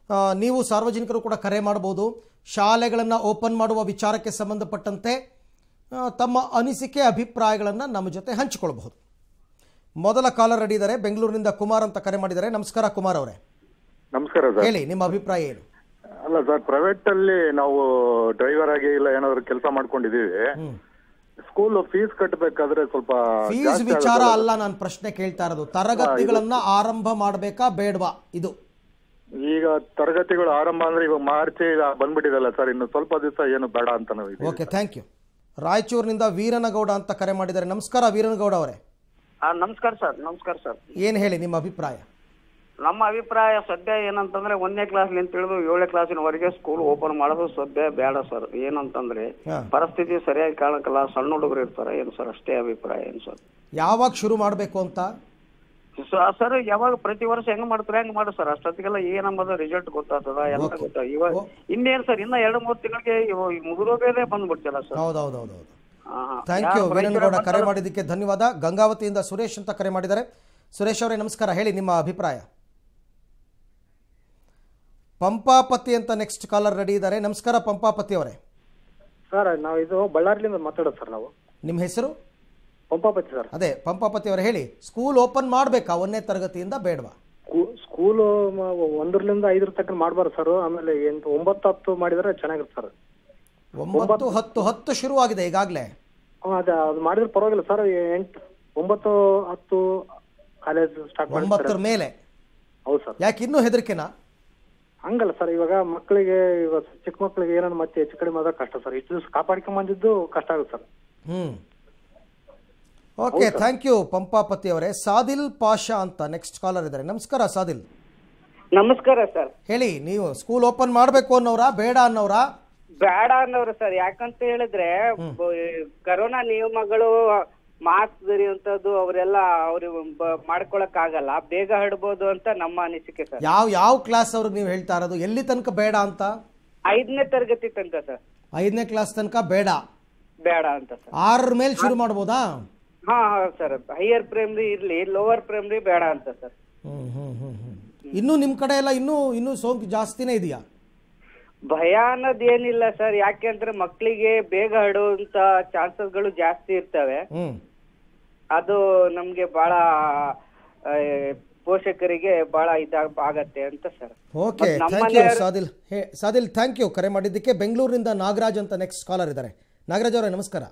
ಆ, ನೀವು ಸಾರ್ವಜನಿಕರು ಕೂಡ ಕರೆ ಮಾಡ್ಬೋದು ಶಾಲೆಗಳನ್ನು ಓಪನ್ ಮಾಡುವ ವಿಚಾರಕ್ಕೆ ಸಂಬಂಧಪಟ್ಟಂತೆ ಆ, ತಮ್ಮ ಅನಿಸಿಕೆ ಅಭಿಪ್ರಾಯಗಳನ್ನು ನಮ್ಮ ಜೊತೆ ಹಂಚಿಕೊಳ್ಬಹುದು ಮೊದಲ ಕಾಲರ್ ರೆಡಿ ಇದ್ದಾರೆ ಬೆಂಗಳೂರಿನಿಂದ ಕುಮಾರ್ ಅಂತ ಕರೆ ಮಾಡಿದ್ದಾರೆ ನಮಸ್ಕಾರ ಕುಮಾರ್ ಅವರೇ ನಮಸ್ಕಾರ ಸರ್ ಹೇಳಿ ನಿಮ್ಮ ಅಭಿಪ್ರಾಯ ಏನು ಅಲ್ಲ ಸರ್ ಪ್ರೈವೇಟ್ ಅಲ್ಲಿ ನಾವು ಡ್ರೈವರ್ ಆಗಿ ಇಲ್ಲ ಏನಾದ್ರು ಕೆಲಸ ಮಾಡ್ಕೊಂಡಿದೀವಿ ಸ್ಕೂಲ್ ಫೀಸ್ ಕಟ್ಟಬೇಕಾದ್ರೆ ಸ್ವಲ್ಪ ಫೀಸ್ ಜಾಸ್ತಿ ವಿಚಾರ ಆಗುತ್ತೆ. ಅಲ್ಲ ನಾನು ಪ್ರಶ್ನೆ ಕೇಳ್ತಾ ಇರೋದು ತರಗತಿಗಳನ್ನ ಆರಂಭ ಮಾಡಬೇಕಾ ಬೇಡವಾ ಇದು ಈಗ ತರಗತಿಗಳು ಆರಂಭ ಅಂದ್ರೆ ಇವಾಗ ಮಾರ್ಚ್ ಈಗ ಬಂದ್ಬಿಟ್ಟಿದಲ್ಲ ಸರ್ ಇನ್ನು ಸ್ವಲ್ಪ ದಿವಸ ಏನು ಬೇಡ ಅಂತ ನಾವು ಇದೀವಿ. ಓಕೆ ಥ್ಯಾಂಕ್ ಯು ರಾಯಚೂರಿನಿಂದ ವೀರನಗೌಡ ಅಂತ ಕರೆ ಮಾಡಿದ್ದಾರೆ ನಮಸ್ಕಾರ ವೀರನಗೌಡ ಅವರೇ ಆ, ನಮಸ್ಕಾರ ಸರ್ ನಮಸ್ಕಾರ ಸರ್ ಏನು ಹೇಳಿ ನಿಮ್ಮ ಅಭಿಪ್ರಾಯ ನಮ್ಮ ಅಭಿಪ್ರಾಯ ಸದ್ಯ ಏನಂತಂದ್ರೆ ಒಂದನೇ ಕ್ಲಾಸ್ಲಿಂದ ತಿಳಿದು ಏಳನೇ ಕ್ಲಾಸಿನವರೆಗೆ ಸ್ಕೂಲ್ ಓಪನ್ ಮಾಡೋದು ಸದ್ಯ ಬೇಡ ಸರ್ ಏನಂತಂದ್ರೆ ಹಾ. ಪರಿಸ್ಥಿತಿ ಸರಿಯಾಗಿ ಕಾಣಕ್ಕಲ್ಲ ಸಣ್ಣ ಹುಡುಗರು ಇರ್ತಾರೆ ಏನು ಸರ್ ಅಷ್ಟೇ ಅಭಿಪ್ರಾಯ ಏನು ಸರ್ ಯಾವಾಗ ಶುರು ಮಾಡಬೇಕು ಅಂತ ಸ- ಸರ್ ಯಾವಾಗ ಪ್ರತಿ ವರ್ಷ ಹೆಂಗ್ ಮಾಡ್ತಾರೆ ಹೆಂಗ್ ಮಾಡಿ ಸರ್ ಅಷ್ಟೊತ್ತಿಗೆಲ್ಲ ಏನಂಬುದು ರಿಸಲ್ಟ್ ಗೊತ್ತಾಗ್ತದ ಎಲ್ಲ Okay. ಗೊತ್ತಾಗ ಇವಾಗ ಓ- ಇನ್ನೇನ್ ಸರ್ ಇನ್ನ ಎರಡು ಮೂರು ತಿಂಗಳಿಗೆ ಮುಗಿದೋಗೇದೇ ಬಂದ್ಬಿಡ್ತಲ್ಲ ಸರ್ ಹೌದೌದೌದು ಹಾ, ಹಾ. ಥ್ಯಾಂಕ್ ಯು ಯಾರು ರೈತರ ವೀರನಗೌಡ ಕರೆ ಬಂದ್ರೆ- ಮಾಡಿದ್ದಕ್ಕೆ ಧನ್ಯವಾದ ಗಂಗಾವತಿಯಿಂದ ಸುರೇಶ್ ಅಂತ ಕರೆ ಮಾಡಿದ್ದಾರೆ ಸುರೇಶ್ ಅವರೇ ನಮಸ್ಕಾರ ಹೇಳಿ ನಿಮ್ಮ ಅಭಿಪ್ರಾಯ ಪಂಪಾಪತಿ ಅಂತ ನೆಕ್ಸ್ಟ್ ಕಾಲರ್ ರೆಡಿ ಇದ್ದಾರೆ ನಮಸ್ಕಾರ ಪಂಪಾಪತಿ ಅವರೇ ಸರ್ ನಾವು ಇದು ಬಳ್ಳಾರಿಲಿಂದ ಮಾತಾಡೋದು ಸರ್ ನಾವು ನಿಮ್ಮ ಹೆಸರು ಪಂಪಾಪತಿ ಸರ್ ಅದೇ ಪಂಪಾಪತಿ ಅವರೇ ಹೇಳಿ ಸ್ಕೂಲ್ ಓಪನ್ ಮಾಡಬೇಕಾ ಒಂದನೇ ತರಗತಿಯಿಂದ ಬೇಡವಾ ಸ್ಕೂಲು ಒಂದರಿಂದ ಐದರ ತನಕ ಮಾಡಬಾರ್ದು ಸರ್ ಆಮೇಲೆ ಎಂಟು ಒಂಬತ್ತು ಹತ್ತು ಮಾಡಿದ್ರೆ ಚೆನ್ನಾಗಿರುತ್ತೆ ಸರ್ ಒಂಬತ್ತು ಹತ್ತು ಹತ್ತು ಶುರುವಾಗಿದೆ ಈಗಾಗಲೇ ಹ್ಮ್, ಅದೇ ಅದು ಮಾಡಿದ್ರೆ ಪರವಾಗಿಲ್ಲ ಸರ್ ಎಂಟು ಒಂಬತ್ತು ಹತ್ತು ಕಾಲೇಜ್ ಸ್ಟಾರ್ಟ್ ಒಂಬತ್ತರ ಮಾಡಿ ಮೇಲೆ ಹೌದು ಸರ್ ಯಾಕೆ ಇನ್ನೂ ಹೆದರಿಕೆನಾ ಹಂಗಲ್ಲ ಸರ್ ಇವಾಗ ಮಕ್ಕಳಿಗೆ ಇವಾಗ ಚಿಕ್ಕ ಮಕ್ಕಳಿಗೆ ಏನಾದ್ರು ಮತ್ತೆ ಹೆಚ್ಚು ಕಡಿಮೆ ಆದಾಗ ಕಷ್ಟ ಸರ್ ಇಷ್ಟು ದಿವಸ ಕಾಪಾಡ್ಕೊಂಡ್ ಬಂದಿದ್ದು ಕಷ್ಟ ಆಗುತ್ತೆ sir hmm okay thank you Pampapathi ಅವರೇ ಸಾದಿಲ್ ಪಾಷಾ ಅಂತ ನೆಕ್ಸ್ಟ್ ಕಾಲರ್ ಇದ್ದಾರೆ ನಮಸ್ಕಾರ ಸಾದಿಲ್ ನಮಸ್ಕಾರ ಸರ್ ಹೇಳಿ ನೀವು ಸ್ಕೂಲ್ ಓಪನ್ ಮಾಡಬೇಕು ಅನ್ನೋರಾ ಬೇಡ ಅನ್ನೋರಾ ಬೇಡ ಅನ್ನೋರು ಸರ್ ಯಾಕಂತ ಹೇಳಿದ್ರೆ ಬ- ಕರೋನಾ ನಿಯಮಗಳು ಮಾಸ್ಕ್ ಧರಿಯುವಂತದ್ದು ಅವರೆಲ್ಲ ಅವ್ರು ಬ- ಮಾಡ್ಕೊಳಕ್ ಆಗಲ್ಲ ಬೇಗ ಹರಡ್ಬೋದು ಅಂತ ನಮ್ಮ ಅನಿಸಿಕೆ ಸರ್ ಯಾವ ಯಾವ ಕ್ಲಾಸ್ ಅವ್ರಿಗೆ ನೀವು ಹೇಳ್ತಾ ಇರೋದು ಎಲ್ಲಿ ತನಕ ಬೇಡ ಅಂತ ಐದನೇ ತರಗತಿ ತನಕ ಸರ್ ಐದನೇ ಕ್ಲಾಸ್ ತನಕ ಬೇಡ ಬೇಡ ಅಂತ ಸರ್ ಆರರ ಮೇಲೆ ಶುರು ಮಾಡ್ಬೋದಾ ಹಾ ಹಾ ಸರ್ ಹೈಯರ್ ಪ್ರೈಮರಿ ಇರ್ಲಿ ಲೋವರ್ ಪ್ರೈಮರಿ ಬೇಡ ಅಂತ ಸರ್ ಹ್ಮ್ ಹ್ಮ್ ಹ್ಮ್ ಹ್ಮ್ ಇನ್ನೂ ನಿಮ್ಮ ಕಡೆ ಎಲ್ಲ ಇನ್ನೂ ಇನ್ನೂ ಸೋಂಕು ಜಾಸ್ತಿನೇ ಇದೆಯಾ ಭಯ ಅನ್ನೋದೇನಿಲ್ಲ ಸರ್ ಯಾಕೆಂದ್ರೆ ಮಕ್ಕಳಿಗೆ ಬೇಗ ಹರಡುವಂತ ಚಾನ್ಸಸ್ಗಳು ಜಾಸ್ತಿ ಇರ್ತವೆ ಹ್ಮ್ ಅದು ನಮ್ಗೆ ಬಹಳ ಆ, ಪೋಷಕರಿಗೆ ಬಹಳ ಇದಾಗ ಆಗತ್ತೆ ಅಂತ ಸರ್ ಓಕೆ ಮತ್ತ್ ನಮ್ಮ ಥ್ಯಾಂಕ್ ಯು ಮನೆಯವ್ರು- ಸಾದಿಲ್ ಹೇ ಸಾದಿಲ್ ಥ್ಯಾಂಕ್ ಯು ಕರೆ ಮಾಡಿದ್ದಕ್ಕೆ ಬೆಂಗಳೂರಿನಿಂದ ನಾಗರಾಜ್ ಅಂತ ನೆಕ್ಸ್ಟ್ ಕಾಲರ್ ಇದ್ದಾರೆ ನಾಗರಾಜ್ ಅವರೇ ನಮಸ್ಕಾರ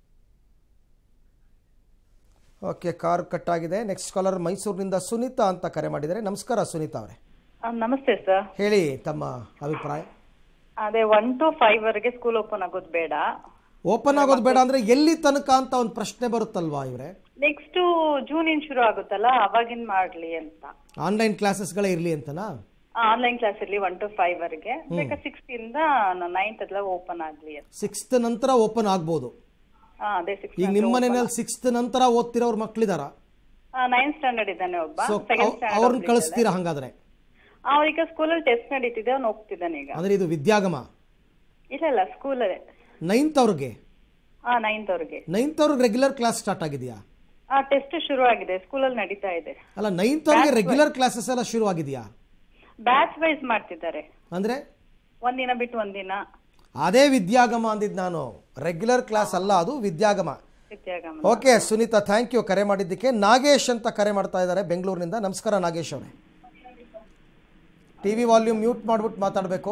ಓಕೆ ಕಾರ್ ಕಟ್ ಆಗಿದೆ ನೆಕ್ಸ್ಟ್ ಕಾಲರ್ ಮೈಸೂರಿನಿಂದ ಸುನೀತಾ ಅಂತ ಕರೆ ಮಾಡಿದ್ದಾರೆ ನಮಸ್ಕಾರ ಸುನೀತಾ ಅವರೇ ಆ, ನಮಸ್ತೆ ಸರ್ ಹೇಳಿ ತಮ್ಮ ಅಭಿಪ್ರಾಯ ಅದೇ ಒನ್ ಟು ಫೈವ್ ವರೆಗೆ ಸ್ಕೂಲ್ ಓಪನ್ ಆಗೋದು ಬೇಡ ಓಪನ್ ಆಗೋದು ಬೇಡ ಅಂದ್ರೆ ಎಲ್ಲಿ ತನಕ ಅಂತ ಒಂದು ಪ್ರಶ್ನೆ ಬರುತ್ತಲ್ವಾ ಇವರೇ ನೆಕ್ಸ್ಟ್ ಜೂನ್ ಇನ್ ಶುರು ಆಗುತ್ತಲ್ಲ ಅವಾಗಿನ್ ಮಾಡ್ಲಿ ಅಂತ ಆನ್ಲೈನ್ ಕ್ಲಾಸಸ್ಗಳೇ ಇರಲಿ ಅಂತನಾ ಆನ್ಲೈನ್ ಕ್ಲಾಸ್ ಇರ್ಲಿ ಒನ್ ಟು ಫೈವ್ ವರೆಗೆ ಬೇಕಾ ಸಿಕ್ಸ್ತ್ ಇಂದ ನೈನ್ತ್ ಎಲ್ಲ ಓಪನ್ ಆಗ್ಲಿ ಅಂತ ಸಿಕ್ಸ್ತ್ ನಂತರ ಓಪನ್ ಆಗ್ಬೋದು ಆ, ಅದೇ ಸಿಕ್ಸ್ ಈಗ ನಿಮ್ಮ ಮನೆಯಲ್ಲಿ ಸಿಕ್ಸ್ತ್ ನಂತರ ಓದ್ತಿರೋರು ಮಕ್ಕಳಿದಾರ ನೈನ್ತ್ ಸ್ಟ್ಯಾಂಡರ್ಡ್ ಇದ್ದಾನೆ ಒಬ್ಬ ಸೊ ಸೆಕೆಂಡ್ ಅವ್ರನ್ನ ಕಳಿಸ್ತೀರಾ ಹಂಗಾದ್ರೆ ಅವ್ರೀಗ ಸ್ಕೂಲಲ್ಲಿ ಟೆಸ್ಟ್ ನಡೀತಿದೆ ಅವ್ನು ಹೋಗ್ತಿದ್ದಾನೆ ಈಗ ಅಂದ್ರೆ ಇದು ವಿದ್ಯಾಗಮ ಇಲ್ಲ ಇಲ್ಲ ಸ್ಕೂಲಲ್ಲೇ ನೈನ್ತ್ ಅವ್ರಿಗೆ ಹಾ ನೈನ್ತ್ ಅವ್ರಿಗೆ ನೈನ್ತ್ ಅವ್ರಿಗೆ ರೆಗ್ಯುಲರ್ ಕ್ಲಾಸ್ ಸ್ಟಾರ್ಟ್ ಆಗಿದೆಯಾ ಆ ಟೆಸ್ಟ್ ಶುರು ಆಗಿದೆ ಸ್ಕೂಲಲ್ಲಿ ನಡೀತಾ ಇದೆ ಅಲ್ಲ ನೈನ್ತ್ ಅವ್ರಿಗೆ ರೆಗ್ಯುಲರ್ ಕ್ಲಾಸಸ್ ಎಲ್ಲ ಶುರು ಆಗಿದೆಯಾ ಬ್ಯಾಚ್ ವೈಸ್ ಮಾಡ್ತಿದ್ದಾರೆ ಅಂದ್ರೆ ಒಂದಿನ ಬಿಟ್ಟು ಒಂದಿನ ಅದೇ ವಿದ್ಯಾಗಮ ಅಂದಿದ್ದು ನಾನು ರೆಗ್ಯುಲರ್ ಕ್ಲಾಸ್ ಅಲ್ಲ ಅದು Vidyagama Vidyagama okay Sunitha thank you ಕರೆ ಮಾಡಿದ್ದಕ್ಕೆ ನಾಗೇಶ್ ಅಂತ ಕರೆ ಮಾಡ್ತಾ ಇದ್ದಾರೆ ಬೆಂಗಳೂರಿನಿಂದ ನಮಸ್ಕಾರ ನಾಗೇಶ್ ಅವರೇ ಟಿ ವಿ ವಾಲ್ಯೂಮ್ ಮ್ಯೂಟ್ ಮಾಡ್ಬಿಟ್ಟು ಮಾತಾಡಬೇಕು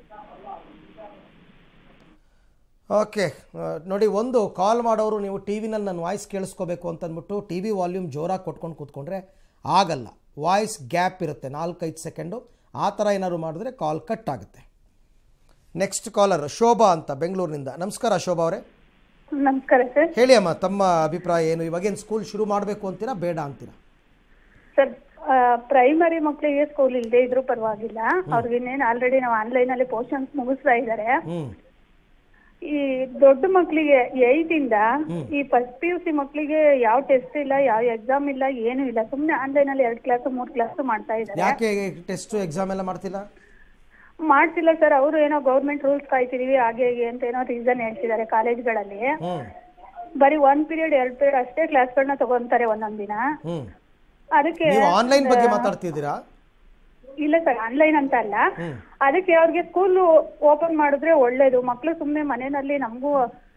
ಓಕೆ ನೋಡಿ ಒಂದು ಕಾಲ್ ಮಾಡೋರು ನೀವು ಟಿ ವಿನಲ್ಲಿ ನನ್ನ ವಾಯ್ಸ್ ಕೇಳಿಸ್ಕೋಬೇಕು ಅಂತಂದ್ಬಿಟ್ಟು ಟಿ ವಿ ವಾಲ್ಯೂಮ್ ಜೋರಾಗಿ ಕೊಟ್ಕೊಂಡು ಕೂತ್ಕೊಂಡ್ರೆ ಆಗಲ್ಲ ವಾಯ್ಸ್ ಗ್ಯಾಪ್ ಇರುತ್ತೆ ನಾಲ್ಕೈದು ಸೆಕೆಂಡು ಆ ಥರ ಏನಾದ್ರು ಮಾಡಿದ್ರೆ ಕಾಲ್ ಕಟ್ ಆಗುತ್ತೆ ನೆಕ್ಸ್ಟ್ ಕಾಲರ್ ಶೋಭಾ ಅಂತ ಬೆಂಗಳೂರಿನಿಂದ ನಮಸ್ಕಾರ ಶೋಭಾ ಅವರೇ ನಮಸ್ಕಾರ ಸರ್ ಹೇಳಿ ಅಮ್ಮ ತಮ್ಮ ಅಭಿಪ್ರಾಯ ಏನು ಇವಾಗೇನು ಸ್ಕೂಲ್ ಶುರು ಮಾಡಬೇಕು ಅಂತೀರಾ ಬೇಡ ಅಂತೀರಾ ಸರ್ ಪ್ರೈಮರಿ ಮಕ್ಕಳಿಗೆ ಸ್ಕೂಲ್ ಇಲ್ಲದೆ ಇದ್ರೂ ಪರವಾಗಿಲ್ಲ ಅವ್ರಿಗೆ ಇನ್ನೇನು ಆಲ್ರೆಡಿ ನಾವು ಆನ್ಲೈನ್ ಅಲ್ಲಿ ಪೋರ್ಷನ್ಸ್ ಮುಗಿಸ್ತಾ ಇದ್ದಾರೆ ಹ್ಞೂ ಈ ದೊಡ್ಡ ಮಕ್ಕಳಿಗೆ ಏಯ್ಟ್ ಇಂದ ಈ ಫಸ್ಟ್ ಪಿ ಯು ಸಿ ಮಕ್ಕಳಿಗೆ ಯಾವ ಟೆಸ್ಟ್ ಇಲ್ಲ ಯಾವ ಎಕ್ಸಾಮ್ ಇಲ್ಲ ಏನು ಇಲ್ಲ ಸುಮ್ನೆ ಆನ್ಲೈನ್ ಅಲ್ಲಿ ಎರಡ್ ಕ್ಲಾಸ್ ಮೂರ್ ಕ್ಲಾಸ್ ಮಾಡ್ತಾ ಇದ್ದಾರೆ ಯಾಕೆ ಟೆಸ್ಟ್ ಎಕ್ಸಾಮ್ ಎಲ್ಲ ಮಾಡ್ತಿಲ್ಲ ಮಾಡ್ತಿಲ್ಲ ಸರ್ ಅವರು ಏನೋ ಗೌರ್ಮೆಂಟ್ ರೂಲ್ಸ್ ಕಾಯ್ತಿದೀವಿ ಹಾಗೆ ಹೀಗೆ ಅಂತ ಏನೋ ರೀಸನ್ ಹೇಳ್ತಿದ್ದಾರೆ ಕಾಲೇಜ್ಗಳಲ್ಲಿ ಹ್ಞೂ ಬರೀ ಒಂದ್ ಪೀರಿಯಡ್ ಎರಡ್ ಪೀರಿಯಡ್ ಅಷ್ಟೇ ಕ್ಲಾಸ್ಗಳನ್ನ ತಗೊಂತಾರೆ ಒಂದೊಂದ್ ದಿನ ಹ್ಞೂ ಅದಕ್ಕೆ ನೀವು ಆನ್ಲೈನ್ ಬಗ್ಗೆ ಮಾತಾಡ್ತಿದ್ದೀರಾ ಇಲ್ಲ ಸರ್ ಆನ್ಲೈನ್ ಅಂತ ಅಲ್ಲ ಅದಕ್ಕೆ ಅವ್ರಿಗೆ ಸ್ಕೂಲ್ ಓಪನ್ ಮಾಡಿದ್ರೆ ಒಳ್ಳೇದು ಮಕ್ಳು ಸುಮ್ನೆ ಮನೆಯಲ್ಲಿ ನಮಗೂ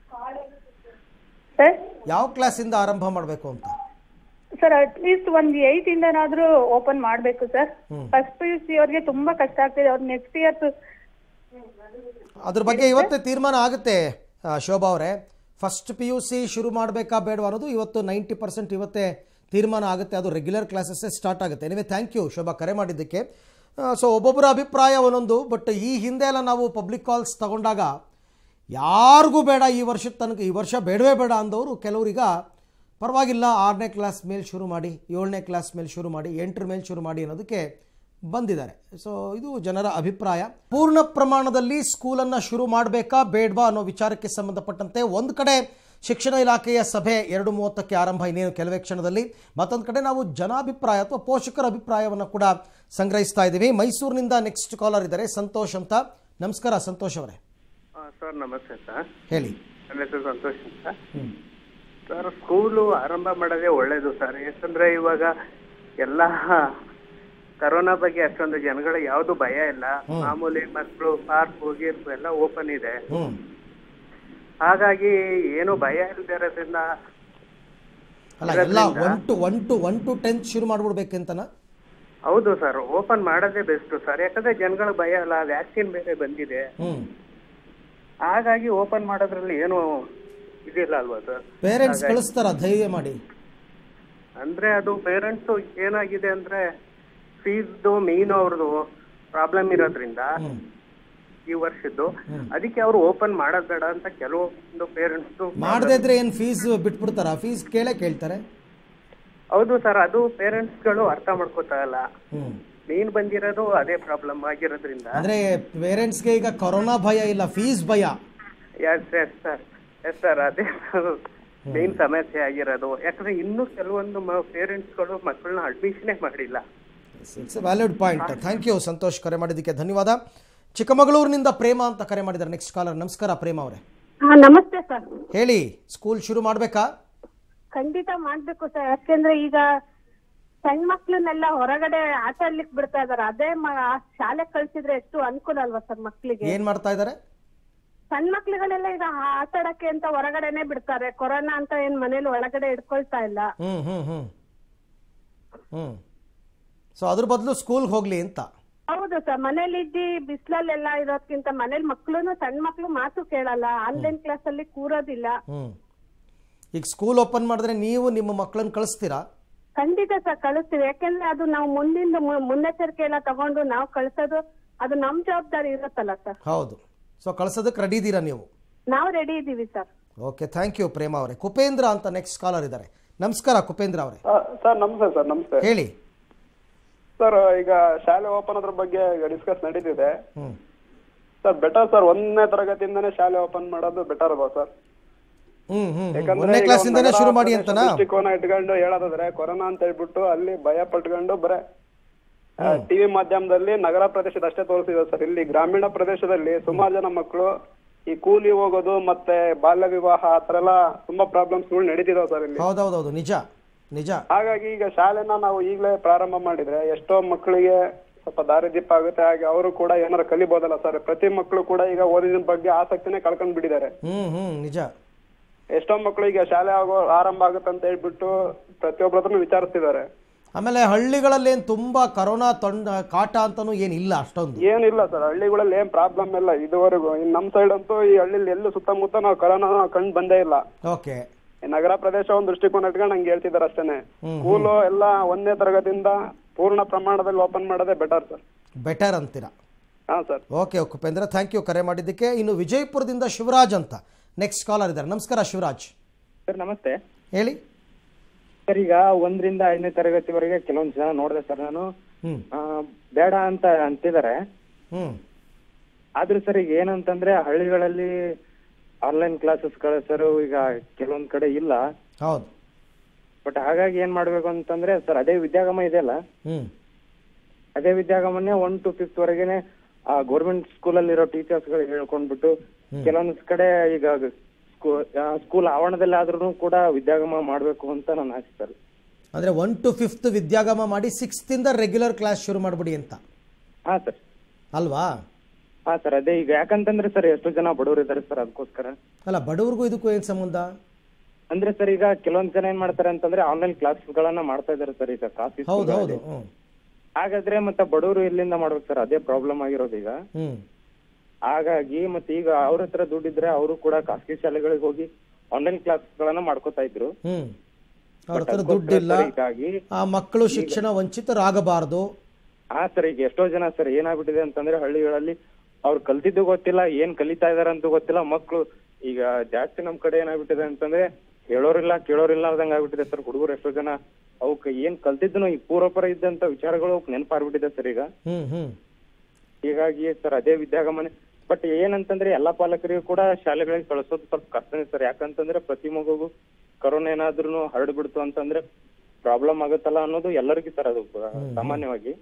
ಸರ್ ಯಾವ ಕ್ಲಾಸಿಂದ ಆರಂಭ ಮಾಡಬೇಕು ಅಂತ ಸರ್ ಅಟ್ಲೀಸ್ಟ್ ಒಂದ್ ಏಯ್ಟ್ ಇಂದನಾದ್ರೂ ಓಪನ್ ಮಾಡ್ಬೇಕು sir first P U C ಅವ್ರಿಗೆ ತುಂಬಾ ಕಷ್ಟ ಆಗ್ತಿದೆ ಅವ್ರು ನೆಕ್ಸ್ಟ್ ಇಯರ್ ಅದ್ರ ಬಗ್ಗೆ ಇವತ್ತೇ ತೀರ್ಮಾನ ಆಗುತ್ತೆ ಆ, ಶೋಭಾ ಅವರೇ ಫಸ್ಟ್ ಪಿ ಯು ಸಿ ಶುರು ಮಾಡಬೇಕಾ ಬೇಡವಾ ಅನ್ನೋದು ಇವತ್ತು ನೈಂಟಿ ಪರ್ಸೆಂಟ್ ಇವತ್ತೇ ತೀರ್ಮಾನ ಆಗುತ್ತೆ ಅದು ರೆಗ್ಯುಲರ್ ಕ್ಲಾಸಸ್ಸೇ ಸ್ಟಾರ್ಟ್ ಆಗುತ್ತೆ ಎನಿವೆ ಥ್ಯಾಂಕ್ ಯು ಶೋಭಾ ಕರೆ ಮಾಡಿದ್ದಕ್ಕೆ ಸೊ ಒಬ್ಬೊಬ್ಬರ ಅಭಿಪ್ರಾಯ ಒಂದೊಂದು ಬಟ್ ಈ ಹಿಂದೆ ಎಲ್ಲ ನಾವು ಪಬ್ಲಿಕ್ ಕಾಲ್ಸ್ ತಗೊಂಡಾಗ ಯಾರಿಗೂ ಬೇಡ ಈ ವರ್ಷದ ತನಕ ಈ ವರ್ಷ ಬೇಡವೇ ಬೇಡ ಅಂದವರು ಕೆಲವರೀಗ ಪರವಾಗಿಲ್ಲ ಆರನೇ ಕ್ಲಾಸ್ ಮೇಲೆ ಶುರು ಮಾಡಿ ಏಳನೇ ಕ್ಲಾಸ್ ಮೇಲೆ ಶುರು ಮಾಡಿ ಎಂಟರ ಮೇಲೆ ಶುರು ಮಾಡಿ ಅನ್ನೋದಕ್ಕೆ ಬಂದಿದ್ದಾರೆ ಸೊ ಇದು ಜನರ ಅಭಿಪ್ರಾಯ ಪೂರ್ಣ ಪ್ರಮಾಣದಲ್ಲಿ ಸ್ಕೂಲನ್ನು ಶುರು ಮಾಡಬೇಕಾ ಬೇಡವಾ ಅನ್ನೋ ವಿಚಾರಕ್ಕೆ ಸಂಬಂಧಪಟ್ಟಂತೆ ಒಂದು ಕಡೆ ಶಿಕ್ಷಣ ಇಲಾಖೆಯ ಸಭೆ ಎರಡು ಮೂವತ್ತಕ್ಕೆ ಆರಂಭ ಇನ್ನೇನು ಕೆಲವೇ ಕ್ಷಣದಲ್ಲಿ ಮತ್ತೊಂದು ಕಡೆ ನಾವು ಜನಾಭಿಪ್ರಾಯ ಅಥವಾ ಪೋಷಕರ ಅಭಿಪ್ರಾಯವನ್ನು ಕೂಡ ಸಂಗ್ರಹಿಸ್ತಾ ಇದ್ದೀವಿ ಮೈಸೂರಿನಿಂದ ನೆಕ್ಸ್ಟ್ ಕಾಲರ್ ಇದ್ದಾರೆ ಸಂತೋಷ್ ಅಂತ ನಮಸ್ಕಾರ ಸಂತೋಷ್ ಅವರೇ ಸರ್ ನಮಸ್ತೆ ಸರ್ ಹೇಳಿ ನನ್ನ ಹೆಸರು ಸಂತೋಷ್ ಅಂತ ಸರ್ ಸ್ಕೂಲು ಆರಂಭ ಮಾಡೋದೇ ಒಳ್ಳೇದು ಸರ್ ಯಾಕಂದ್ರೆ ಇವಾಗ ಎಲ್ಲ ಕರೋನಾ ಬಗ್ಗೆ ಅಷ್ಟೊಂದು ಜನಗಳ ಯಾವ್ದು ಭಯ ಇಲ್ಲ ಮಾಮೂಲಿ ಮಕ್ಕಳು ಪಾರ್ಕ್ ಹೋಗಿರ್ಕು ಎಲ್ಲ ಓಪನ್ ಇದೆ ಹ್ಞೂ ಹಾಗಾಗಿ ಏನು ಭಯ ಇಲ್ಲದೆ ಇರೋದ್ರಿಂದ ಅಲ್ಲ ಎಲ್ಲ one two one two one two tenth ಶುರು ಮಾಡಿಬಿಡ್ಬೇಕಂತನಾ ಹೌದು ಸರ್ ಓಪನ್ ಮಾಡೋದೇ ಬೆಸ್ಟ್ ಸರ್ ಯಾಕಂದ್ರೆ ಜನಗಳ ಭಯ ಅಲ್ಲ ವ್ಯಾಕ್ಸಿನ್ ಬೇರೆ ಬಂದಿದೆ ಹ್ಞೂ ಹಾಗಾಗಿ ಓಪನ್ ಮಾಡೋದ್ರಲ್ಲಿ ಏನು ಇದಿಲ್ಲ ಅಲ್ವಾ ಸರ್ ಪೇರೆಂಟ್ಸ್ ಕಳಿಸ್ತಾರ ಧೈರ್ಯ ಮಾಡಿ ಅಂದ್ರೆ ಅದು ಪೇರೆಂಟ್ಸ್ ಏನಾಗಿದೆ ಅಂದ್ರೆ ಫೀಸ್ದು ಮೀನು ಅವ್ರದ್ದು ಪ್ರಾಬ್ಲಮ್ ಇರೋದ್ರಿಂದ ಈ ವರ್ಷದ್ದು ಅದಕ್ಕೆ ಅವರು ಓಪನ್ ಮಾಡೋದ್ ಬೇಡ ಅಂತ ಕೆಲವೊಂದು ಪೇರೆಂಟ್ಸ್ ಮಾಡದೇ ಇದ್ರೆ ಏನು ಫೀಸ್ ಬಿಟ್ಬಿಡ್ತಾರ ಫೀಸ್ ಕೇಳೇ ಕೇಳ್ತಾರೆ ಹೌದು ಸರ್ ಅದು ಪೇರೆಂಟ್ಸ್ ಗಳು ಅರ್ಥ ಮಾಡ್ಕೋತಾ ಇಲ್ಲ ಹ್ಞೂ ಮೀನ್ ಬಂದಿರೋದು ಅದೇ ಪ್ರಾಬ್ಲಮ್ ಆಗಿರೋದ್ರಿಂದ ಅಂದರೆ ಪೇರೆಂಟ್ಸ್ಗೆ ಈಗ ಕೊರೋನಾ ಭಯ ಇಲ್ಲ ಫೀಸ್ ಭಯ yes yes sir yes sir ಅದೇ ಮೇನ್ ಸಮಸ್ಯೆ ಆಗಿರೋದು ಯಾಕಂದ್ರೆ ಇನ್ನೂ ಕೆಲವೊಂದು ಪೇರೆಂಟ್ಸ್ ಗಳು ಮಕ್ಕಳನ್ನ ಅಡ್ಮಿಷನೇ ಮಾಡಿಲ್ಲ it's a valid point thank you Santhosh ಕರೆ ಮಾಡಿದ್ದಕ್ಕೆ ಧನ್ಯವಾದ ಚಿಕ್ಕಮಗಳೂರಿನಿಂದ ಪ್ರೇಮ ಅಂತ ಕರೆ ಮಾಡಿದ್ದಾರೆ ನೆಕ್ಸ್ಟ್ ಕಾಲರ್ ನಮಸ್ಕಾರ ಪ್ರೇಮ ಅವರೇ ಹಾ ನಮಸ್ತೆ ಸರ್ ಹೇಳಿ ಸ್ಕೂಲ್ ಶುರು ಮಾಡಬೇಕಾ ಖಂಡಿತ ಮಾಡ್ಬೇಕು ಸರ್ ಯಾಕೆಂದ್ರೆ ಈಗ ಸಣ್ಣ ಮಕ್ಳನ್ನೆಲ್ಲ ಹೊರಗಡೆ ಆಟ ಆಡ್ಲಿಕ್ ಬಿಡ್ತಾ ಇದಾರೆ ಅದೇ ಮ- ಶಾಲೆ ಕಳ್ಸಿದ್ರೆ ಎಷ್ಟು ಅನುಕೂಲ ಅಲ್ವಾ ಸರ್ ಮಕ್ಳಿಗೆ ಏನು ಮಾಡ್ತಾ ಇದ್ದಾರೆ ಸಣ್ಣ ಮಕ್ಳುಗಳೆಲ್ಲ ಈಗ ಆಟ ಆಡಕ್ಕೆ ಅಂತ ಹೊರಗಡೆನೆ ಬಿಡ್ತಾರೆ ಕೊರೋನಾ ಅಂತ ಏನ್ ಮನೇಲಿ ಒಳಗಡೆ ಇಟ್ಕೊಳ್ತಾ ಇಲ್ಲ ಹ್ಞೂ ಹ್ಞೂ ಹ್ಞೂ ಹ್ಞೂ ಸೊ ಅದ್ರ ಬದಲು ಸ್ಕೂಲ್ಗೆ ಹೋಗಲಿ ಅಂತ ಹೌದು ಸರ್ ಮನೇಲಿ ಇದ್ದಿ ಬಿಸ್ಲಲ್ಲೆಲ್ಲ ಇರೋದ್ಕಿಂತ ಮನೇಲಿ ಮಕ್ಳುನು ಸಣ್ಣ ಮಕ್ಳು ಮಾತು ಕೇಳಲ್ಲ ಆನ್ಲೈನ್ ಕ್ಲಾಸ್ ಅಲ್ಲಿ ಕೂರೋದಿಲ್ಲ ಹ್ಞೂ ಈಗ ಸ್ಕೂಲ್ ಓಪನ್ ಮಾಡಿದ್ರೆ ನೀವು ನಿಮ್ಮ ಮಕ್ಕಳನ್ನ ಕಳಿಸ್ತೀರಾ ಖಂಡಿತ ಸರ್ ಕಳಿಸ್ತೀವಿ ಯಾಕೆಂದ್ರೆ ಅದು ನಾವು ಮುಂದಿನ ಮು- ಮುನ್ನೆಚ್ಚರಿಕೆ ಎಲ್ಲ ತಗೊಂಡು ನಾವು ಕಳ್ಸೋದು ಅದು ನಮ್ ಜವಾಬ್ದಾರಿ ಇರುತ್ತಲ್ಲ ಸರ್ ಹೌದು ಸೊ ಕಳ್ಸೋದಕ್ಕೆ ರೆಡಿ ಇದ್ದೀರಾ ನೀವು ನಾವು ರೆಡಿ ಇದ್ದೀವಿ sir okay thank you Prema ಅವರೇ ಕುಪೇಂದ್ರ ಅಂತ ನೆಕ್ಸ್ಟ್ ಕಾಲರ್ ಇದ್ದಾರೆ ನಮಸ್ಕಾರ ಕುಪೇಂದ್ರ ಅವರೇ ಸರ್ ನಮಸ್ತೆ ಸರ್ ನಮಸ್ತೆ ಹೇಳಿ ಸರ್ ಈಗ ಶಾಲೆ ಓಪನ್ ಅದ್ರ ಬಗ್ಗೆ ಡಿಸ್ಕಸ್ ನಡೀತಿದೆ ಹ್ಞೂ ಸರ್ ಬೆಟರ್ ಸರ್ ಒಂದನೇ ತರಗತಿಯಿಂದನೇ ಶಾಲೆ ಓಪನ್ ಮಾಡೋದು ಬೆಟರ್ ಅಲ್ವಾ ಸರ್ ಹ್ಞೂ ಹ್ಞೂ ಯಾಕಂದ್ರೆ ಒಂದನೇ ಈಗ ಕ್ಲಾಸಿಂದನೇ ನಗರ ಶುರು ಮಾಡಿ ಪ್ರದೇಶ ಅಂತನಾ ದೃಷ್ಟಿಕೋನ ಇಟ್ಕೊಂಡು ಹೇಳೋದಾದ್ರೆ ಕೊರೋನಾ ಅಂತ ಹೇಳ್ಬಿಟ್ಟು ಅಲ್ಲಿ ಭಯ ಪಟ್ಕೊಂಡು ಬರೇ ಟಿವಿ ಮಾಧ್ಯಮದಲ್ಲಿ ನಗರ ಪ್ರದೇಶದ ಅಷ್ಟೇ ತೋರಿಸಿದೆ ಸರ್ ಇಲ್ಲಿ ಗ್ರಾಮೀಣ ಪ್ರದೇಶದಲ್ಲಿ ಸುಮಾರು ಜನ ಮಕ್ಕಳು ಈ ಕೂಲಿ ಹೋಗೋದು ಮತ್ತೆ ಬಾಲ್ಯ ವಿವಾಹ ಆತರ ಎಲ್ಲ ತುಂಬಾ ಪ್ರಾಬ್ಲಮ್ಸ್ಗಳು ನಡೀತಿದಾವೆ ಸರ್ ಇಲ್ಲಿ ಹೌದೌದೌದು ನಿಜ ನಿಜ ಹಾಗಾಗಿ ಈಗ ಶಾಲೆನ ನಾವು ಈಗಲೇ ಪ್ರಾರಂಭ ಮಾಡಿದ್ರೆ ಎಷ್ಟೋ ಮಕ್ಕಳಿಗೆ ಸ್ವಲ್ಪ ದಾರಿದೀಪ ಆಗುತ್ತೆ ಹಾಗೆ ಅವರು ಕೂಡ ಏನಾರು ಕಲಿಬಹುದಲ್ಲ ಸರ್ ಪ್ರತಿ ಮಕ್ಕಳು ಕೂಡ ಈಗ ಓದಿನ ಬಗ್ಗೆ ಆಸಕ್ತಿನೇ ಕಳ್ಕೊಂಡ್ ಬಿಟ್ಟಿದ್ದಾರೆ ಹ್ಞೂ ಹ್ಞೂ ನಿಜ ಎಷ್ಟೋ ಮಕ್ಕಳು ಈಗ ಶಾಲೆ ಆಗೋ ಆರಂಭ ಆಗುತ್ತೆ ಅಂತ ಹೇಳ್ಬಿಟ್ಟು ಪ್ರತಿಯೊಬ್ಬರ ಹತ್ರನೂ ವಿಚಾರಿಸ್ತಿದ್ದಾರೆ ಆಮೇಲೆ ಹಳ್ಳಿಗಳಲ್ಲಿ ಏನು ತುಂಬ ಕರೋನಾ ತೊಂಡ ಕಾಟ ಅಂತನೂ ಏನಿಲ್ಲ ಅಷ್ಟೊಂದು ಏನಿಲ್ಲ ಸರ್ ಹಳ್ಳಿಗಳಲ್ಲಿ ಏನ್ ಪ್ರಾಬ್ಲಮ್ ಇಲ್ಲ ಇದುವರೆಗೂ ಇನ್ ನಮ್ ಸೈಡ್ ಅಂತೂ ಈ ಹಳ್ಳಿಲಿ ಎಲ್ಲೂ ಸುತ್ತಮುತ್ತ ನಾವು ಕರೋನಾ ಕಂಡು ಬಂದೇ ಇಲ್ಲ ಓಕೆ ಈ ನಗರ ಪ್ರದೇಶ ಒಂದು ದೃಷ್ಟಿಕೋನ ಇಟ್ಕೊಂಡು ನಂಗೆ ಹೇಳ್ತಿದ್ದಾರೆ ಅಷ್ಟೇನೆ ಸ್ಕೂಲು ಎಲ್ಲ ಒಂದನೇ ತರಗತಿಯಿಂದ ಪೂರ್ಣ ಪ್ರಮಾಣದಲ್ಲಿ ಓಪನ್ ಮಾಡೋದೇ ಬೆಟರ್ ಸರ್ ಬೆಟರ್ ಅಂತೀರಾ ಹಾ sir okay Kupendra thank you ಕರೆ ಮಾಡಿದ್ದಕ್ಕೆ ಇನ್ನು ವಿಜಯಪುರದಿಂದ ಶಿವರಾಜ್ ಅಂತ ನೆಕ್ಸ್ಟ್ ಕಾಲರ್ ಇದ್ದಾರೆ ನಮಸ್ಕಾರ ಶಿವರಾಜ್ ಸರ್ ನಮಸ್ತೆ ಹೇಳಿ ಸರ್ ಈಗ ಒಂದರಿಂದ ಐದನೇ ತರಗತಿವರೆಗೆ ಕೆಲವೊಂದು ಜನ ನೋಡಿದೆ ಸರ್ ನಾನು ಹ್ಞೂ ಆ, ಬೇಡ ಅಂತ ಅಂತಿದ್ದಾರೆ ಹ್ಞೂ ಆದ್ರೂ ಸರ್ ಈಗ ಏನಂತಂದ್ರೆ ಹಳ್ಳಿಗಳಲ್ಲಿ ಆನ್ಲೈನ್ ಕ್ಲಾಸಸ್ಗಳು ಸರ್ ಈಗ ಕೆಲವೊಂದ್ ಕಡೆ ಇಲ್ಲ ಹೌದು ಬಟ್ ಹಾಗಾಗಿ ಏನ್ ಮಾಡ್ಬೇಕು ಅಂತಂದ್ರೆ ಸರ್ ಅದೇ ವಿದ್ಯಾಗಮ ಇದೆಯಲ್ಲ ಹ್ಞೂ ಅದೇ ವಿದ್ಯಾಗಮನೆ ಒನ್ ಟು ಫಿಫ್ತ್ ವರೆಗೆನೆ ಆ ಗೌರ್ಮೆಂಟ್ ಸ್ಕೂಲಲ್ಲಿರೋ ಟೀಚರ್ಸ್ ಗಳು ಹೇಳ್ಕೊಂಡ್ಬಿಟ್ಟು ಕೆಲವೊಂದ್ ಕಡೆ ಈಗ ಸ್ಕೂಲ್ ಆವರಣದಲ್ಲಿ ಆದ್ರೂ ಕೂಡ ವಿದ್ಯಾಗಮ ಮಾಡ್ಬೇಕು ಅಂತ ನನ್ನ ಆಸೆ ಸರ್ ಅಂದರೆ ಒನ್ ಟು ಫಿಫ್ತ್ ವಿದ್ಯಾಗಮ ಮಾಡಿ ಸಿಕ್ಸ್ತಿಂದ ರೆಗ್ಯುಲರ್ ಕ್ಲಾಸ್ ಶುರು ಮಾಡಿಬಿಡಿ ಅಂತ ಹಾ ಸರ್ ಅಲ್ವಾ ಹಾ ಸರ್ ಅದೇ ಈಗ ಯಾಕಂತಂದ್ರೆ ಸರ್ ಎಷ್ಟೋ ಜನ ಬಡವರು ಇದ್ದಾರೆ ಸರ್ ಅದಕ್ಕೋಸ್ಕರ ಅಲ್ಲ ಬಡವ್ರಿಗೂ ಇದಕ್ಕೂ ಏನು ಸಂಬಂಧ ಅಂದ್ರೆ ಸರ್ ಈಗ ಕೆಲವೊಂದ್ ಜನ ಏನ್ ಮಾಡ್ತಾರೆ ಅಂತಂದ್ರೆ ಆನ್ಲೈನ್ ಕ್ಲಾಸ್ಗಳನ್ನ ಮಾಡ್ತಾ ಇದಾರೆ ಸರ್ ಈಗ ಖಾಸಗಿ ಹೌದು ಹೌದು ಸ್ಕೂಲ್ಗಳಲ್ಲಿ. ಹ್ಞೂ ಹಾಗಾದ್ರೆ ಮತ್ತೆ ಬಡವರು ಎಲ್ಲಿಂದ ಮಾಡ್ಬೇಕು ಸರ್ ಅದೇ ಪ್ರಾಬ್ಲಮ್ ಆಗಿರೋದು ಈಗ ಹ್ಞೂ ಹಾಗಾಗಿ ಮತ್ತೆ ಈಗ ಅವ್ರ ಹತ್ರ ದುಡ್ಡಿದ್ರೆ ಅವರು ಕೂಡ ಖಾಸಗಿ ಶಾಲೆಗಳಿಗೆ ಹೋಗಿ ಆನ್ಲೈನ್ ಕ್ಲಾಸ್ಗಳನ್ನ ಮಾಡ್ಕೋತಾ ಇದ್ರು ಹ್ಞೂ ಅವ್ರ But ಹತ್ರ ಅದಕ್ಕೋಸ್ಕರ ದುಡ್ಡಿಲ್ಲ ಸರ್ ಹೀಗಾಗಿ ಆ ಮಕ್ಕಳು ಶಿಕ್ಷಣ ವಂಚಿತರಾಗಬಾರ್ದು ಹಾ ಸರ್ ಈಗ ಎಷ್ಟೋ ಜನ ಸರ್ ಏನಾಗ್ಬಿಟ್ಟಿದೆ ಅಂತಂದ್ರೆ ಹಳ್ಳಿಗಳಲ್ಲಿ ಅವ್ರು ಕಲ್ತಿದ್ದು ಗೊತ್ತಿಲ್ಲ ಏನ್ ಕಲಿತಾ ಇದಾರೆ ಅಂತ ಗೊತ್ತಿಲ್ಲ ಮಕ್ಳು ಈಗ ಜಾಸ್ತಿ ನಮ್ ಕಡೆ ಏನಾಗ್ಬಿಟ್ಟಿದೆ ಅಂತಂದ್ರೆ ಹೇಳೋರಿಲ್ಲ ಕೇಳೋರಿಲ್ಲ ಆದಂಗ ಆಗ್ಬಿಟ್ಟಿದೆ ಸರ್ ಹುಡುಗರು ಎಷ್ಟೋ ಜನ ಅವಕ್ ಏನ್ ಕಲ್ತಿದ್ದು ಈ ಪೂರ್ವಪರ ಇದ್ದಂತ ವಿಚಾರಗಳು ಅವಕ್ ನೆನಪಾಗ್ಬಿಟ್ಟಿದೆ ಸರ್ ಈಗ ಹ್ಞೂ ಹ್ಞೂ ಹೀಗಾಗಿ ಸರ್ ಅದೇ ವಿದ್ಯಾಗಮನ ಬಟ್ ಏನಂತಂದ್ರೆ ಎಲ್ಲಾ ಪಾಲಕರಿಗೂ ಕೂಡ ಶಾಲೆಗಳಿಗೆ ಕಳಿಸೋದು ಸ್ವಲ್ಪ ಕಷ್ಟನೇ ಸರ್ ಯಾಕಂತಂದ್ರೆ ಪ್ರತಿ ಮಗುಗೂ ಕರೋನಾ ಏನಾದ್ರೂ ಹರಡ್ಬಿಡ್ತು ಅಂತಂದ್ರೆ ಪ್ರಾಬ್ಲಮ್ ಆಗುತ್ತಲ್ಲ ಅನ್ನೋದು ಎಲ್ಲರಿಗೂ ಸರ್ ಅದು ಆ, ಸಾಮಾನ್ಯವಾಗಿ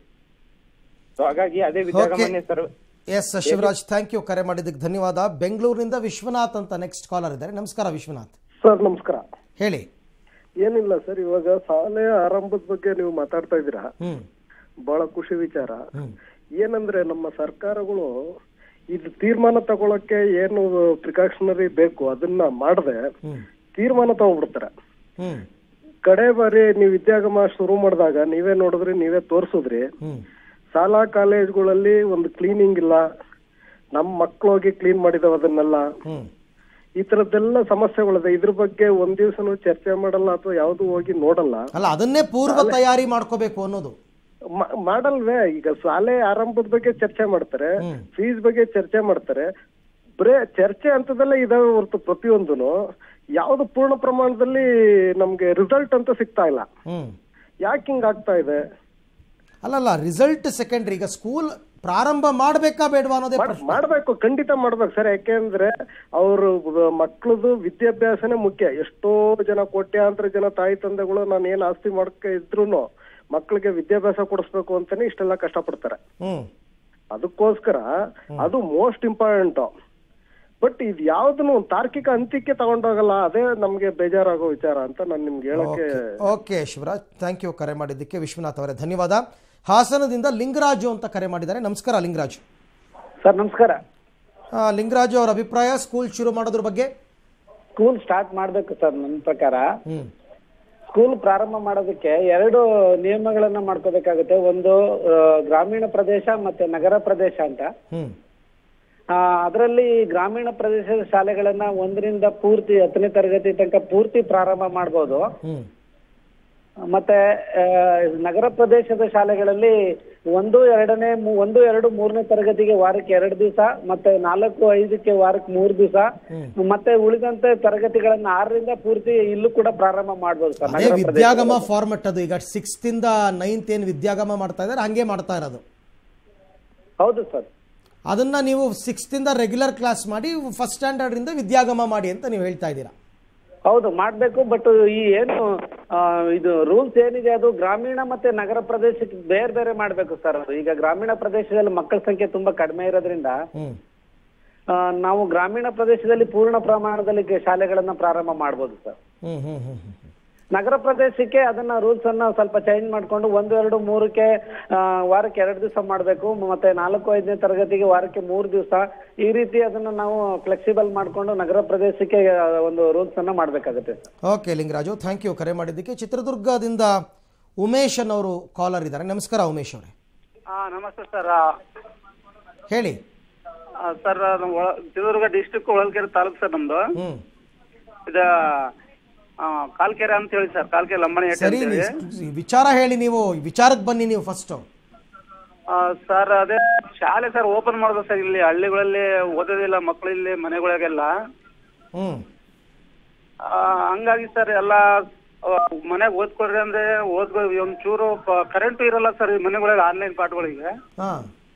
ಸೊ ಹಾಗಾಗಿ ಅದೇ ವಿದ್ಯಾಗಮನ sir S Shivaraj thank you ಕರೆ ಮಾಡಿದ್ದಕ್ಕೆ ಧನ್ಯವಾದ ಬೆಂಗಳೂರಿನಿಂದ ವಿಶ್ವನಾಥ್ ಅಂತ ನೆಕ್ಸ್ಟ್ ಕಾಲರ್ ಇದ್ದಾರೆ ನಮಸ್ಕಾರ ವಿಶ್ವನಾಥ್ ಸರ್ ನಮಸ್ಕಾರ ಹೇಳಿ ಏನಿಲ್ಲ ಸರ್ ಇವಾಗ ಶಾಲೆ ಆರಂಭದ ಬಗ್ಗೆ ನೀವು ಮಾತಾಡ್ತಾ ಇದ್ದೀರಾ ಹ್ಞೂ ಬಹಳ ಖುಷಿ ವಿಚಾರ ಏನಂದ್ರೆ ನಮ್ಮ ಸರ್ಕಾರಗಳು ಇದು ತೀರ್ಮಾನ ತಗೊಳಕ್ಕೆ ಏನು ಪ್ರಿಕಾಷನರಿ ಬೇಕು ಅದನ್ನ ಮಾಡದೆ ತೀರ್ಮಾನ ತಗೊಂಡ್ಬಿಡ್ತಾರೆ ಹ್ಞೂ ಕಡೆ ಬಾರಿ ನೀವು ವಿದ್ಯಾಗಮ ಶುರು ಮಾಡಿದಾಗ ನೀವೇ ನೋಡಿದ್ರಿ ನೀವೇ ತೋರ್ಸುದ್ರಿ ಹ್ಞೂ ಶಾಲಾ ಕಾಲೇಜ್ಗಳಲ್ಲಿ ಒಂದು ಕ್ಲೀನಿಂಗ್ ಇಲ್ಲ ನಮ್ಮ ಮಕ್ಳು ಹೋಗಿ ಕ್ಲೀನ್ ಮಾಡಿದವ ಅದನ್ನೆಲ್ಲ ಹ್ಞೂ ಈ ತರದ್ದೆಲ್ಲ ಸಮಸ್ಯೆಗಳಿದೆ ಇದ್ರ ಬಗ್ಗೆ ಒಂದ್ ದಿವ್ಸನೂ ಚರ್ಚೆ ಮಾಡಲ್ಲ ಅಥವಾ ಯಾವ್ದು ಹೋಗಿ ನೋಡಲ್ಲ ಅಲ್ಲ ಅದನ್ನೇ ಪೂರ್ವ ತಯಾರಿ ಮಾಡ್ಕೋಬೇಕು ಅನ್ನೋದು ಮ- ಮಾಡಲ್ವೇ ಈಗ ಶಾಲೆ ಆರಂಭದ ಬಗ್ಗೆ ಚರ್ಚೆ ಮಾಡ್ತಾರೆ ಫೀಸ್ ಬಗ್ಗೆ ಚರ್ಚೆ ಮಾಡ್ತಾರೆ ಬರೇ ಚರ್ಚೆ ಅಂತದಲ್ಲೇ ಇದಾವೆ ಹೊರತು ಪ್ರತಿಯೊಂದನು ಯಾವ್ದು ಪೂರ್ಣ ಪ್ರಮಾಣದಲ್ಲಿ ನಮ್ಗೆ ರಿಸಲ್ಟ್ ಅಂತ ಸಿಗ್ತಾ ಇಲ್ಲ ಹ್ಞೂ ಯಾಕೆ ಹಿಂಗ್ ಆಗ್ತಾ ಇದೆ ಅಲ್ಲಲ್ಲ ರಿಸಲ್ಟ್ ಸೆಕೆಂಡ್ರಿ ಈಗ ಸ್ಕೂಲ್ ಪ್ರಾರಂಭ ಮಾಡಬೇಕಾ ಬೇಡವಾ ಅನ್ನೋದೇ ಮಾಡ್- ಪ್ರಶ್ನೆ ಮಾಡ್ಬೇಕು ಖಂಡಿತ ಮಾಡ್ಬೇಕು ಸರ್ ಯಾಕೆಂದ್ರೆ ಅವರು ಮಕ್ಳದು ವಿದ್ಯಾಭ್ಯಾಸನೇ ಮುಖ್ಯ ಎಷ್ಟೋ ಜನ ಕೋಟ್ಯಾಂತರ ಜನ ತಾಯಿ ತಂದೆಗಳು ನಾನು ಏನ್ ಆಸ್ತಿ ಮಾಡ್ಕ ಇದ್ರೂನು ಮಕ್ಳಿಗೆ ವಿದ್ಯಾಭ್ಯಾಸ ಕೊಡಿಸ್ಬೇಕು ಅಂತಾನೆ ಇಷ್ಟೆಲ್ಲ ಕಷ್ಟಪಡ್ತಾರೆ ಹ್ಞೂ ಅದಕ್ಕೋಸ್ಕರ ಅದು ಮೋಸ್ಟ್ ಇಂಪಾರ್ಟೆಂಟ್ ಬಟ್ ಇದು ಯಾವ್ದನ್ನು ಒಂದ್ ತಾರ್ಕಿಕ ಅಂತ್ಯಕ್ಕೆ ತಗೊಂಡೋಗಲ್ಲ ಅದೇ ನಮ್ಗೆ ಬೇಜಾರಾಗೋ ವಿಚಾರ ಅಂತ ನಾನು ನಿಮ್ಗೆ ಹೇಳಕ್ಕೆ ಓಕೆ ಶಿವರಾಜ್ ಥ್ಯಾಂಕ್ ಯು ಕರೆ ಮಾಡಿದ್ದಕ್ಕೆ ವಿಶ್ವನಾಥ್ ಅವರೇ ಧನ್ಯವಾದ ಹಾಸನದಿಂದ ಲಿಂಗರಾಜು ಅಂತ ಕರೆ ಮಾಡಿದ್ದಾರೆ ನಮಸ್ಕಾರ ಲಿಂಗರಾಜು ಸರ್ ನಮಸ್ಕಾರ ಆ, ಲಿಂಗರಾಜು ಅವರ ಅಭಿಪ್ರಾಯ ಸ್ಕೂಲ್ ಶುರು ಮಾಡೋದ್ರ ಬಗ್ಗೆ ಸ್ಕೂಲ್ ಸ್ಟಾರ್ಟ್ ಮಾಡ್ಬೇಕು ಸರ್ ನನ್ನ ಪ್ರಕಾರ ಹ್ಮ್ ಸ್ಕೂಲ್ ಪ್ರಾರಂಭ ಮಾಡೋದಕ್ಕೆ ಎರಡು ನಿಯಮಗಳನ್ನ ಮಾಡ್ಕೋಬೇಕಾಗುತ್ತೆ ಒಂದು ಆ, ಗ್ರಾಮೀಣ ಪ್ರದೇಶ ಮತ್ತೆ ನಗರ ಪ್ರದೇಶ ಅಂತ ಹ್ಮ್ ಅದರಲ್ಲಿ ಗ್ರಾಮೀಣ ಪ್ರದೇಶದ ಶಾಲೆಗಳನ್ನ ಒಂದರಿಂದ ಪೂರ್ತಿ ಹತ್ತನೇ ತರಗತಿ ತನಕ ಪೂರ್ತಿ ಪ್ರಾರಂಭ ಮಾಡ್ಬೋದು ಹ್ಮ್ ಮತ್ತೆ ಆ, ನಗರ ಪ್ರದೇಶದ ಶಾಲೆಗಳಲ್ಲಿ ಒಂದು ಎರಡನೇ ಮೂ- ಒಂದು ಎರಡು ಮೂರನೇ ತರಗತಿಗೆ ವಾರಕ್ಕೆ ಎರಡು ದಿವಸ ಮತ್ತೆ ನಾಲ್ಕು ಐದಕ್ಕೆ ವಾರಕ್ಕೆ ಮೂರು ದಿವಸ ಮತ್ತೆ ಉಳಿದಂತೆ ತರಗತಿಗಳನ್ನ ಆರರಿಂದ ಪೂರ್ತಿ ಇಲ್ಲೂ ಕೂಡ ಪ್ರಾರಂಭ ಮಾಡ್ಬೋದು ಸರ್ ಅದೇ ನಗರ ಪ್ರದೇಶ ವಿದ್ಯಾಗಮ ಫಾರ್ಮೆಟ್ ಅದು ಈಗ ಸಿಕ್ಸ್ತ್ ಇಂದ ನೈನ್ತ್ ಏನು ವಿದ್ಯಾಗಮ ಮಾಡ್ತಾ ಇದ್ದಾರೆ ಹಂಗೆ ಮಾಡ್ತಾ ಇರೋದು ಹೌದು ಸರ್ ಅದನ್ನ ನೀವು ಸಿಕ್ಸ್ತ್ ಇಂದ ರೆಗ್ಯುಲರ್ ಕ್ಲಾಸ್ ಮಾಡಿ ಫಸ್ಟ್ ಸ್ಟ್ಯಾಂಡರ್ಡ್ ಇಂದ ವಿದ್ಯಾಗಮ ಮಾಡಿ ಅಂತ ನೀವು ಹೇಳ್ತಾ ಇದ್ದೀರಾ ಹೌದು ಮಾಡ್ಬೇಕು ಬಟ್ ಈ ಏನು ಆ, ಇದು ರೂಲ್ಸ್ ಏನಿದೆ ಅದು ಗ್ರಾಮೀಣ ಮತ್ತೆ ನಗರ ಪ್ರದೇಶಕ್ಕೆ ಬೇರೆ ಬೇರೆ ಮಾಡ್ಬೇಕು ಸರ್ ಅದು ಈಗ ಗ್ರಾಮೀಣ ಪ್ರದೇಶದಲ್ಲಿ ಮಕ್ಕಳ ಸಂಖ್ಯೆ ತುಂಬಾ ಕಡಿಮೆ ಇರೋದ್ರಿಂದ ಹ್ಮ್ ಆ, ನಾವು ಗ್ರಾಮೀಣ ಪ್ರದೇಶದಲ್ಲಿ ಪೂರ್ಣ ಪ್ರಮಾಣದಲ್ಲಿ ಕೆ- ಶಾಲೆಗಳನ್ನ ಪ್ರಾರಂಭ ಮಾಡ್ಬೋದು ಸರ್ ಹ್ಮ್ ಹ್ಮ್ ಹ್ಮ್ ಹ್ಮ್ ನಗರ ಪ್ರದೇಶಕ್ಕೆ ಅದನ್ನ ರೂಲ್ಸ್ ಅನ್ನ ಸ್ವಲ್ಪ ಚೇಂಜ್ ಮಾಡ್ಕೊಂಡು ಒಂದು ಎರಡು ಮೂರಕ್ಕೆ ಆ, ವಾರಕ್ಕೆ ಎರಡು ದಿವಸ ಮಾಡಬೇಕು ಮತ್ತೆ ನಾಲ್ಕು ಐದನೇ ತರಗತಿಗೆ ವಾರಕ್ಕೆ ಮೂರು ದಿವಸ ಈ ರೀತಿ ಅದನ್ನ ನಾವು ಫ್ಲೆಕ್ಸಿಬಲ್ ಮಾಡ್ಕೊಂಡು ನಗರ ಪ್ರದೇಶಕ್ಕೆ ಆ, ಒಂದು ರೂಲ್ಸ್ ಅನ್ನ ಮಾಡ್ಬೇಕಾಗುತ್ತೆ sir okay Lingaraju thank you ಕರೆ ಮಾಡಿದ್ದಕ್ಕೆ ಚಿತ್ರದುರ್ಗದಿಂದ ಉಮೇಶ್ ಅನ್ನೋರು ಕಾಲರ್ ಇದ್ದಾರೆ ನಮಸ್ಕಾರ ಉಮೇಶ್ ಅವರೇ ಹಾ ನಮಸ್ತೆ ಸರ್ ಹೇಳಿ sir Chitradurga district Holalkere taluk sir ನಮ್ದು ಹ್ಮ್ ಇದ ಆ, ಕಾಲ್ಕೆರೆ ಅಂತ ಹೇಳಿ ಸರ್ ಕಾಲ್ಕೆರೆ ಲಂಬಾಣಿ ಏಟೆ ಸರಿ ಅಂತ ಹೇಳಿ ನೀವು ವಿಚಾರ ಹೇಳಿ ನೀವು ವಿಚಾರಕ್ಕೆ ಬನ್ನಿ ನೀವು ಫಸ್ಟ್ ಆ, ಸರ್ ಅದೇ ಶಾಲೆ ಸರ್ ಓಪನ್ ಮಾಡೋದು ಸರ್ ಇಲ್ಲಿ ಹಳ್ಳಿಗಳಲ್ಲಿ ಓದೋದಿಲ್ಲ ಮಕ್ಕಳು ಇಲ್ಲಿ ಮನೆಗಳಿಗೆಲ್ಲ ಹ್ಮ್ ಆ, ಹಂಗಾಗಿ ಸರ್ ಎಲ್ಲ ಮನೆಗೆ ಓದ್ಕೊಡ್ರಿ ಅಂದ್ರೆ ಓದ್ಕೊ ಒಂಚೂರು ಕರೆಂಟು ಇರಲ್ಲ ಸರ್ ಈ ಮನೆಗಳಲ್ಲಿ ಆನ್ಲೈನ್ ಪಾಠಗಳಿಗೆ ಹಾ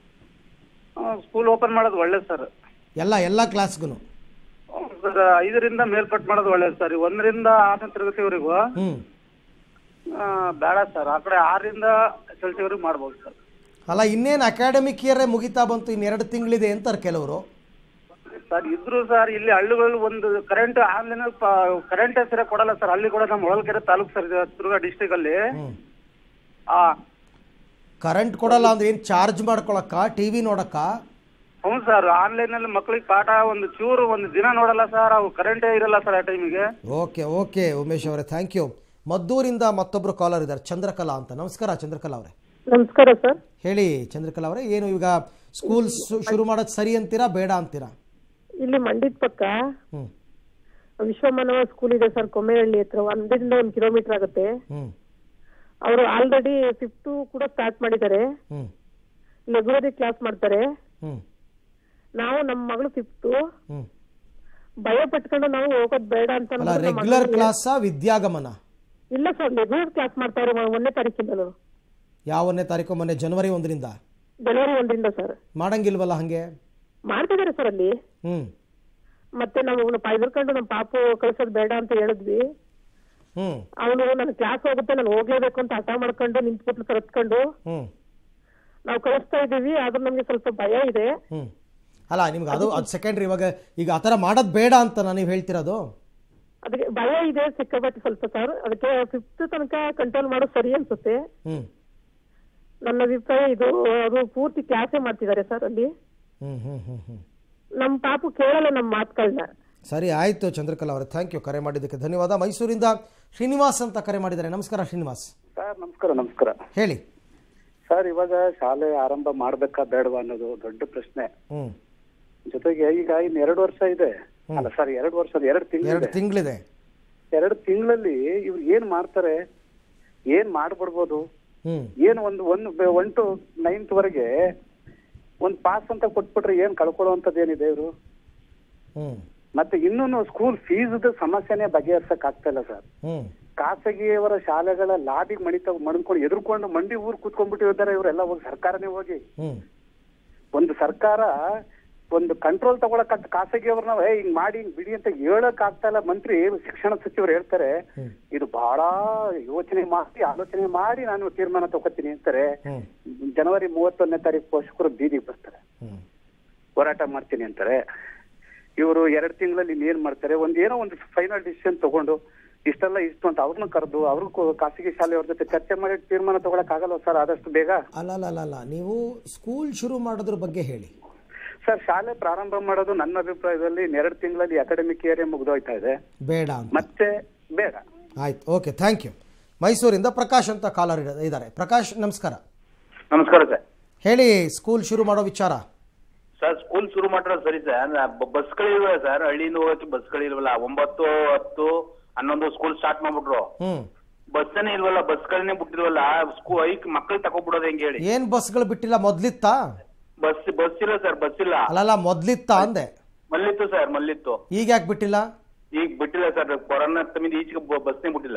ಸ್ಕೂಲ್ ಓಪನ್ ಮಾಡೋದು ಒಳ್ಳೇದು ಸರ್ ಎಲ್ಲ ಎಲ್ಲ ಕ್ಲಾಸ್ಗೂ ಸರ್ ಐದರಿಂದ ಮೇಲ್ಪಟ್ಟು ಮಾಡೋದು ಒಳ್ಳೇದು ಸರ್ ಒಂದರಿಂದ ಆರನೇ ತರಗತಿವರೆಗೂ ಹ್ಮ್ ಆ, ಬೇಡ ಸರ್ ಆ ಕಡೆ ಆರರಿಂದ ಎಸ್ ಎಲ್ ಸಿವರೆಗೂ ಮಾಡ್ಬೋದು ಸರ್ ಅಲ್ಲ ಇನ್ನೇನು ಅಕಾಡೆಮಿಕ್ ಇಯರೇ ಮುಗಿತಾ ಬಂತು ಇನ್ನೆರಡು ತಿಂಗಳಿದೆ ಅಂತಾರೆ ಕೆಲವರು ಸರ್ ಇದ್ರು ಸರ್ ಇಲ್ಲಿ ಹಳ್ಳಿಗಳಲ್ಲಿ ಒಂದು ಕರೆಂಟ್ ಆನ್ಲೈನ್ ಕರೆಂಟ್ ಸರಿಯಾಗಿ ಕೊಡಲ್ಲ ಸರ್ ಅಲ್ಲಿ ಕೂಡ ನಮ್ಮ ಹೊಳಲ್ಕೆರೆ ತಾಲೂಕು ಸರ್ ಇದು ಚಿತ್ರದುರ್ಗ ಡಿಸ್ಟಿಕ್ ಅಲ್ಲಿ ಆ ಕರೆಂಟ್ ಕೊಡಲ್ಲ ಅಂದ್ರೆ ಏನು ಚಾರ್ಜ್ ಮಾಡ್ಕೊಳಕ್ಕ ಟಿ ವಿ ನೋಡಕ್ಕ ಹ್ಞೂ ಸರ್ ಆನ್ಲೈನ್ ಅಲ್ಲಿ ಮಕ್ಳಿಗೆ ಪಾಠ ಒಂದು ಚೂರು ಒಂದು ದಿನ ನೋಡಲ್ಲ ಸರ್ ಅವು ಕರೆಂಟೇ ಇರಲ್ಲ ಸರ್ ಆ ಟೈಮಿಗೆ ಓಕೆ ಓಕೆ ಉಮೇಶ್ ಅವರೇ ಥ್ಯಾಂಕ್ ಯು ಮದ್ದೂರಿಂದ ಮತ್ತೊಬ್ಬರು ಕಾಲರ್ ಇದ್ದಾರೆ ಚಂದ್ರಕಲಾ ಅಂತ ನಮಸ್ಕಾರ ಚಂದ್ರಕಲಾ ಅವರೇ ನಮಸ್ಕಾರ ಸರ್ ಹೇಳಿ ಚಂದ್ರಕಲಾ ಅವರೇ ಏನು ಈಗ ಸ್ಕೂಲ್ ಶುರು ಮಾಡೋದು ಸರಿ ಅಂತೀರಾ ಬೇಡ ಅಂತೀರಾ ಇಲ್ಲಿ ಮಂಡಿದ ಪಕ್ಕ ಹ್ಮ್. ವಿಶ್ವಮಾನವ ಸ್ಕೂಲ್ ಇದೆ ಸರ್ ಕೊಮ್ಮೇಹಳ್ಳಿ ಹತ್ರ ಒಂದರಿಂದ ಒಂದು ಕಿಲೋಮೀಟರ್ ಆಗುತ್ತೆ ಹ್ಮ್ ಅವರು ಆಲ್ರೆಡಿ ಫಿಫ್ತ್ ಕೂಡ ಸ್ಟಾರ್ಟ್ ಮಾಡಿದ್ದಾರೆ ಹ್ಮ್ ಲಘುವದಿ ಕ್ಲಾಸ್ ಮಾಡ್ತಾರೆ ಹ್ಮ್ ನಾವು ನಮ್ಮ ಮಗಳು ಫಿಫ್ತ್ ಹ್ಮ್ ಭಯ ಪಟ್ಕೊಂಡು ನಾವು ಹೋಗೋದ್ ಬೇಡ ಅಂತ ಅಲ್ಲ ಅನ್ಕೊಂಡು ನಮ್ಮ ರೆಗ್ಯುಲರ್ ಮಗಳಿಗೆ- ಕ್ಲಾಸಾ ವಿದ್ಯಾಗಮನ ಇಲ್ಲ ಸರ್ ರೆಗ್ಯುಲರ್ ಕ್ಲಾಸ್ ಮಾಡ್ತಾರೆ ಒಂದನೇ ತಾರೀಕಿಂದಲೂ ಯಾವನೇ ತಾರೀಕು ಮೊನ್ನೆ ಜನವರಿ ಒಂದರಿಂದ ಜನವರಿ ಒಂದರಿಂದ ಸರ್ ಮಾಡಂಗಿಲ್ವಲ್ಲ ಹಂಗೆ ಮಾಡ್ತಿದ್ದಾರೆ ಸರ್ ಅಲ್ಲಿ ಹ್ಮ್ ಮತ್ತೆ ನಾವು ಹೆದರ್ಕೊಂಡು ನಮ್ಮ ಪಾಪು ಕಳ್ಸೋದ್ ಬೇಡ ಅಂತ ಹೇಳಿದ್ವಿ ಹ್ಮ್ ಅವನು ನನ್ನ ಕ್ಲಾಸ್ ಹೋಗುತ್ತೆ ನಾನು ಹೋಗ್ಲೇಬೇಕು ಅಂತ ಹಠ ಮಾಡ್ಕೊಂಡು ನಿಂತ್ಬಿಟ್ಲು ಸರ್ ಹತ್ಕೊಂಡು ಹ್ಮ್ ನಾವು ಕಳಿಸ್ತಾ ಇದೀವಿ ಆದ್ರೂ ನಮ್ಗೆ ಸ್ವಲ್ಪ ಭಯ ಇದೆ ಹ್ಮ್ ಅಲ್ಲ ನಿಮ್ಗೆ ಅದು ಅದು ಸೆಕೆಂಡ್ರಿ ಇವಾಗ ಈಗ ಆ ಥರ ಮಾಡೋದು ಬೇಡ ಅಂತ ನೀವು ಹೇಳ್ತಿರೋದು ಅದಕ್ಕೆ ಭಯ ಇದೆ ಸಿಕ್ಕಾಪಟ್ಟೆ ಸ್ವಲ್ಪ ಸರ್ ಅದಕ್ಕೆ ಫಿಫ್ತ್ ತನಕ ಕಂಟ್ರೋಲ್ ಮಾಡೋದು ಸರಿ ಅನ್ಸುತ್ತೆ ಹ್ಮ್ ನನ್ನ ಅಭಿಪ್ರಾಯ ಇದು ಅದು ಪೂರ್ತಿ ಕ್ಲಾಸೇ ಮಾಡ್ತಿದ್ದಾರೆ ಸರ್ ಅಲ್ಲಿ ಹ್ಮ್ ಹ್ಮ್ ಹ್ಮ್ ಹ್ಮ್ ನಮ್ಮ ಪಾಪು ಕೇಳಲ್ಲ ನಮ್ಮ ಮಾತುಗಳನ್ನ ಸರಿ ಆಯಿತು ಚಂದ್ರಕಲಾ ಅವರೇ ಥ್ಯಾಂಕ್ ಯು ಕರೆ ಮಾಡಿದ್ದಕ್ಕೆ ಧನ್ಯವಾದ ಮೈಸೂರಿಂದ ಶ್ರೀನಿವಾಸ್ ಅಂತ ಕರೆ ಮಾಡಿದ್ದಾರೆ ನಮಸ್ಕಾರ ಶ್ರೀನಿವಾಸ್ ಸರ್ ನಮಸ್ಕಾರ ನಮಸ್ಕಾರ ಹೇಳಿ ಸರ್ ಇವಾಗ ಶಾಲೆ ಆರಂಭ ಮಾಡ್ಬೇಕಾ ಬೇಡವಾ ಅನ್ನೋದು ದೊಡ್ಡ ಪ್ರಶ್ನೆ ಹ್ಮ್ ಜೊತೆಗೆ ಈಗ ಇನ್ ಎರಡು ವರ್ಷ ಇದೆ ಅಲ್ಲ ಸರ್ ಎರಡು ವರ್ಷ ಎರಡು ಎರಡು ತಿಂಗಳು ತಿಂಗಳಿದೆ ಎರಡು ತಿಂಗಳಲ್ಲಿ ಇವ್ರು ಏನ್ ಮಾಡ್ತಾರೆ ಏನ್ ಮಾಡ್ಬಿಡ್ಬೋದು ಹ್ಮ್ ಏನ್ ಒಂದು ಒಂದು ಒನ್ ಟು ನೈನ್ತ್ ವರೆಗೆ ಒಂದ್ ಪಾಸ್ ಅಂತ ಕೊಟ್ಬಿಟ್ರೆ ಏನ್ ಕಳ್ಕೊಳ್ಳುವಂತದ್ದು ಏನಿದೆ ಇವರು ಹ್ಮ್ ಮತ್ತೆ ಇನ್ನೂ ಸ್ಕೂಲ್ ಫೀಸ್ ಸಮಸ್ಯೆನೇ ಬಗೆಹರ್ಸಕ್ ಆಗ್ತಾ ಇಲ್ಲ ಸರ್ ಹ್ಮ್ ಖಾಸಗಿಯವರ ಶಾಲೆಗಳ ಲಾಬಿಗೆ ಮಣಿತ ಮಣ್ಕೊಂಡು ಎದುರ್ಕೊಂಡು ಮಂಡಿ ಊರ್ ಕೂತ್ಕೊಂಡ್ಬಿಟ್ಟಿದ್ದಾರೆ ಇವರೆಲ್ಲ ಹೋಗಿ ಸರ್ಕಾರನೇ ಹೋಗಿ ಹ್ಮ್ ಒಂದು ಸರ್ಕಾರ ಒಂದು ಕಂಟ್ರೋಲ್ ತಗೊಳಕ್ ಖಾಸಗಿಯವ್ರನ್ನ ಏ ಹಿಂಗ್ ಮಾಡಿ ಹಿಂಗ್ ಬಿಡಿ ಅಂತ ಹೇಳಕ್ ಆಗ್ತಾ ಇಲ್ಲ ಮಂತ್ರಿ ಶಿಕ್ಷಣ ಸಚಿವರು ಹೇಳ್ತಾರೆ ಇದು ಬಹಳ ಯೋಚನೆ ಮಾಡಿ ಆಲೋಚನೆ ಮಾಡಿ ನಾನು ತೀರ್ಮಾನ ತಗೋತೀನಿ ಅಂತಾರೆ ಹ್ಮ್ ಜನವರಿ ಮೂವತ್ತೊಂದನೇ ತಾರೀಕು ಪೋಷಕರು ಬೀದಿಗೆ ಬರ್ತಾರೆ ಹ್ಮ್ ಹೋರಾಟ ಮಾಡ್ತೀನಿ ಅಂತಾರೆ ಇವರು ಎರಡು ತಿಂಗಳಲ್ಲಿ ಏನ್ ಮಾಡ್ತಾರೆ ಒಂದ್ ಏನೋ ಒಂದು ಫೈನಲ್ ಡಿಸಿಷನ್ ತಗೊಂಡು ಇಷ್ಟೆಲ್ಲ ಇಷ್ಟು ಅಂತ ಅವ್ರನ್ನ ಕರೆದು ಅವ್ರಿಗೂ ಖಾಸಗಿ ಶಾಲೆಯವ್ರ ಜೊತೆ ಚರ್ಚೆ ಮಾಡಿ ತೀರ್ಮಾನ ತಗೊಳಕ್ ಆಗಲ್ಲ ಸರ್ ಆದಷ್ಟು ಬೇಗ ಅಲ್ಲ ಅಲ್ಲ ಅಲ್ಲ ಅಲ್ಲ ನೀವು ಸ್ಕೂಲ್ ಶುರು ಮಾಡೋದ್ರ ಬಗ್ಗೆ ಹೇಳಿ ಸರ್ ಶಾಲೆ ಪ್ರಾರಂಭ ಮಾಡೋದು ನನ್ನ ಅಭಿಪ್ರಾಯದಲ್ಲಿ ಎರಡು ತಿಂಗಳಲ್ಲಿ ಅಕಾಡೆಮಿಕ್ ಇಯರ್ ಮುಗ್ದೋಯ್ತಾ ಇದೆ ಬೇಡ ಅಂತ ಮತ್ತೆ ಬೇಡ ಆಯ್ತು ಓಕೆ ಥ್ಯಾಂಕ್ ಯು ಮೈಸೂರಿಂದ ಪ್ರಕಾಶ್ ಅಂತ ಕಾಲರ್ ಇದ್ದಾರೆ ಪ್ರಕಾಶ್ ನಮಸ್ಕಾರ ನಮಸ್ಕಾರ ಸರ್ ಹೇಳಿ ಸ್ಕೂಲ್ ಶುರು ಮಾಡೋ ವಿಚಾರ ಸರ್ ಸ್ಕೂಲ್ ಶುರು ಮಾಡಿರೋದು ಸರಿ ಸರ್ ಬಸ್ಗಳಿಲ್ವಲ್ಲ ಸರ್ ಹಳ್ಳಿಯಿಂದ ಹೋಗಕ್ಕೆ ಬಸ್ಗಳಿಲ್ವಲ್ಲ ಒಂಬತ್ತು ಹತ್ತು ಹನ್ನೊಂದು ಸ್ಕೂಲ್ ಸ್ಟಾರ್ಟ್ ಮಾಡ್ಬಿಟ್ರು ಹ್ಮ್ ಬಸ್ಸನೇ ಇಲ್ವಲ್ಲ ಬಸ್ಗಳನ್ನೇ ಬಿಟ್ಟಿಲ್ವಲ್ಲ ಸ್ಕೂಲ್ ಐಕ್ ಮಕ್ಕಳು ತಗೊಂಡ್ಬಿಡೋದು ಹೆಂಗೆ ಹೇಳಿ ಏನ್ ಬಸ್ಗಳು ಬಿಟ್ಟಿಲ್ಲ ಮೊದ್ಲಿತ್ತಾ ಬಸ್ ಬಸ್ ಇಲ್ಲ ಸರ್ ಬಸ್ ಇಲ್ಲ ಅಲ್ಲಲ್ಲ ಮೊದ್ಲಿತ್ತಾ ಅಂದೆ ಮಲ್ಲಿತ್ತು ಸರ್ ಮಲ್ಲಿತ್ತು ಈಗ ಯಾಕೆ ಬಿಟ್ಟಿಲ್ಲ ಈಗ ಬಿಟ್ಟಿಲ್ಲ ಸರ್ ಕೊರೋನಾ ತಮ್ಮಿಂದ ಈಚೆಗೆ ಬ- ಬಸ್ನೇ ಬಿಟ್ಟಿಲ್ಲ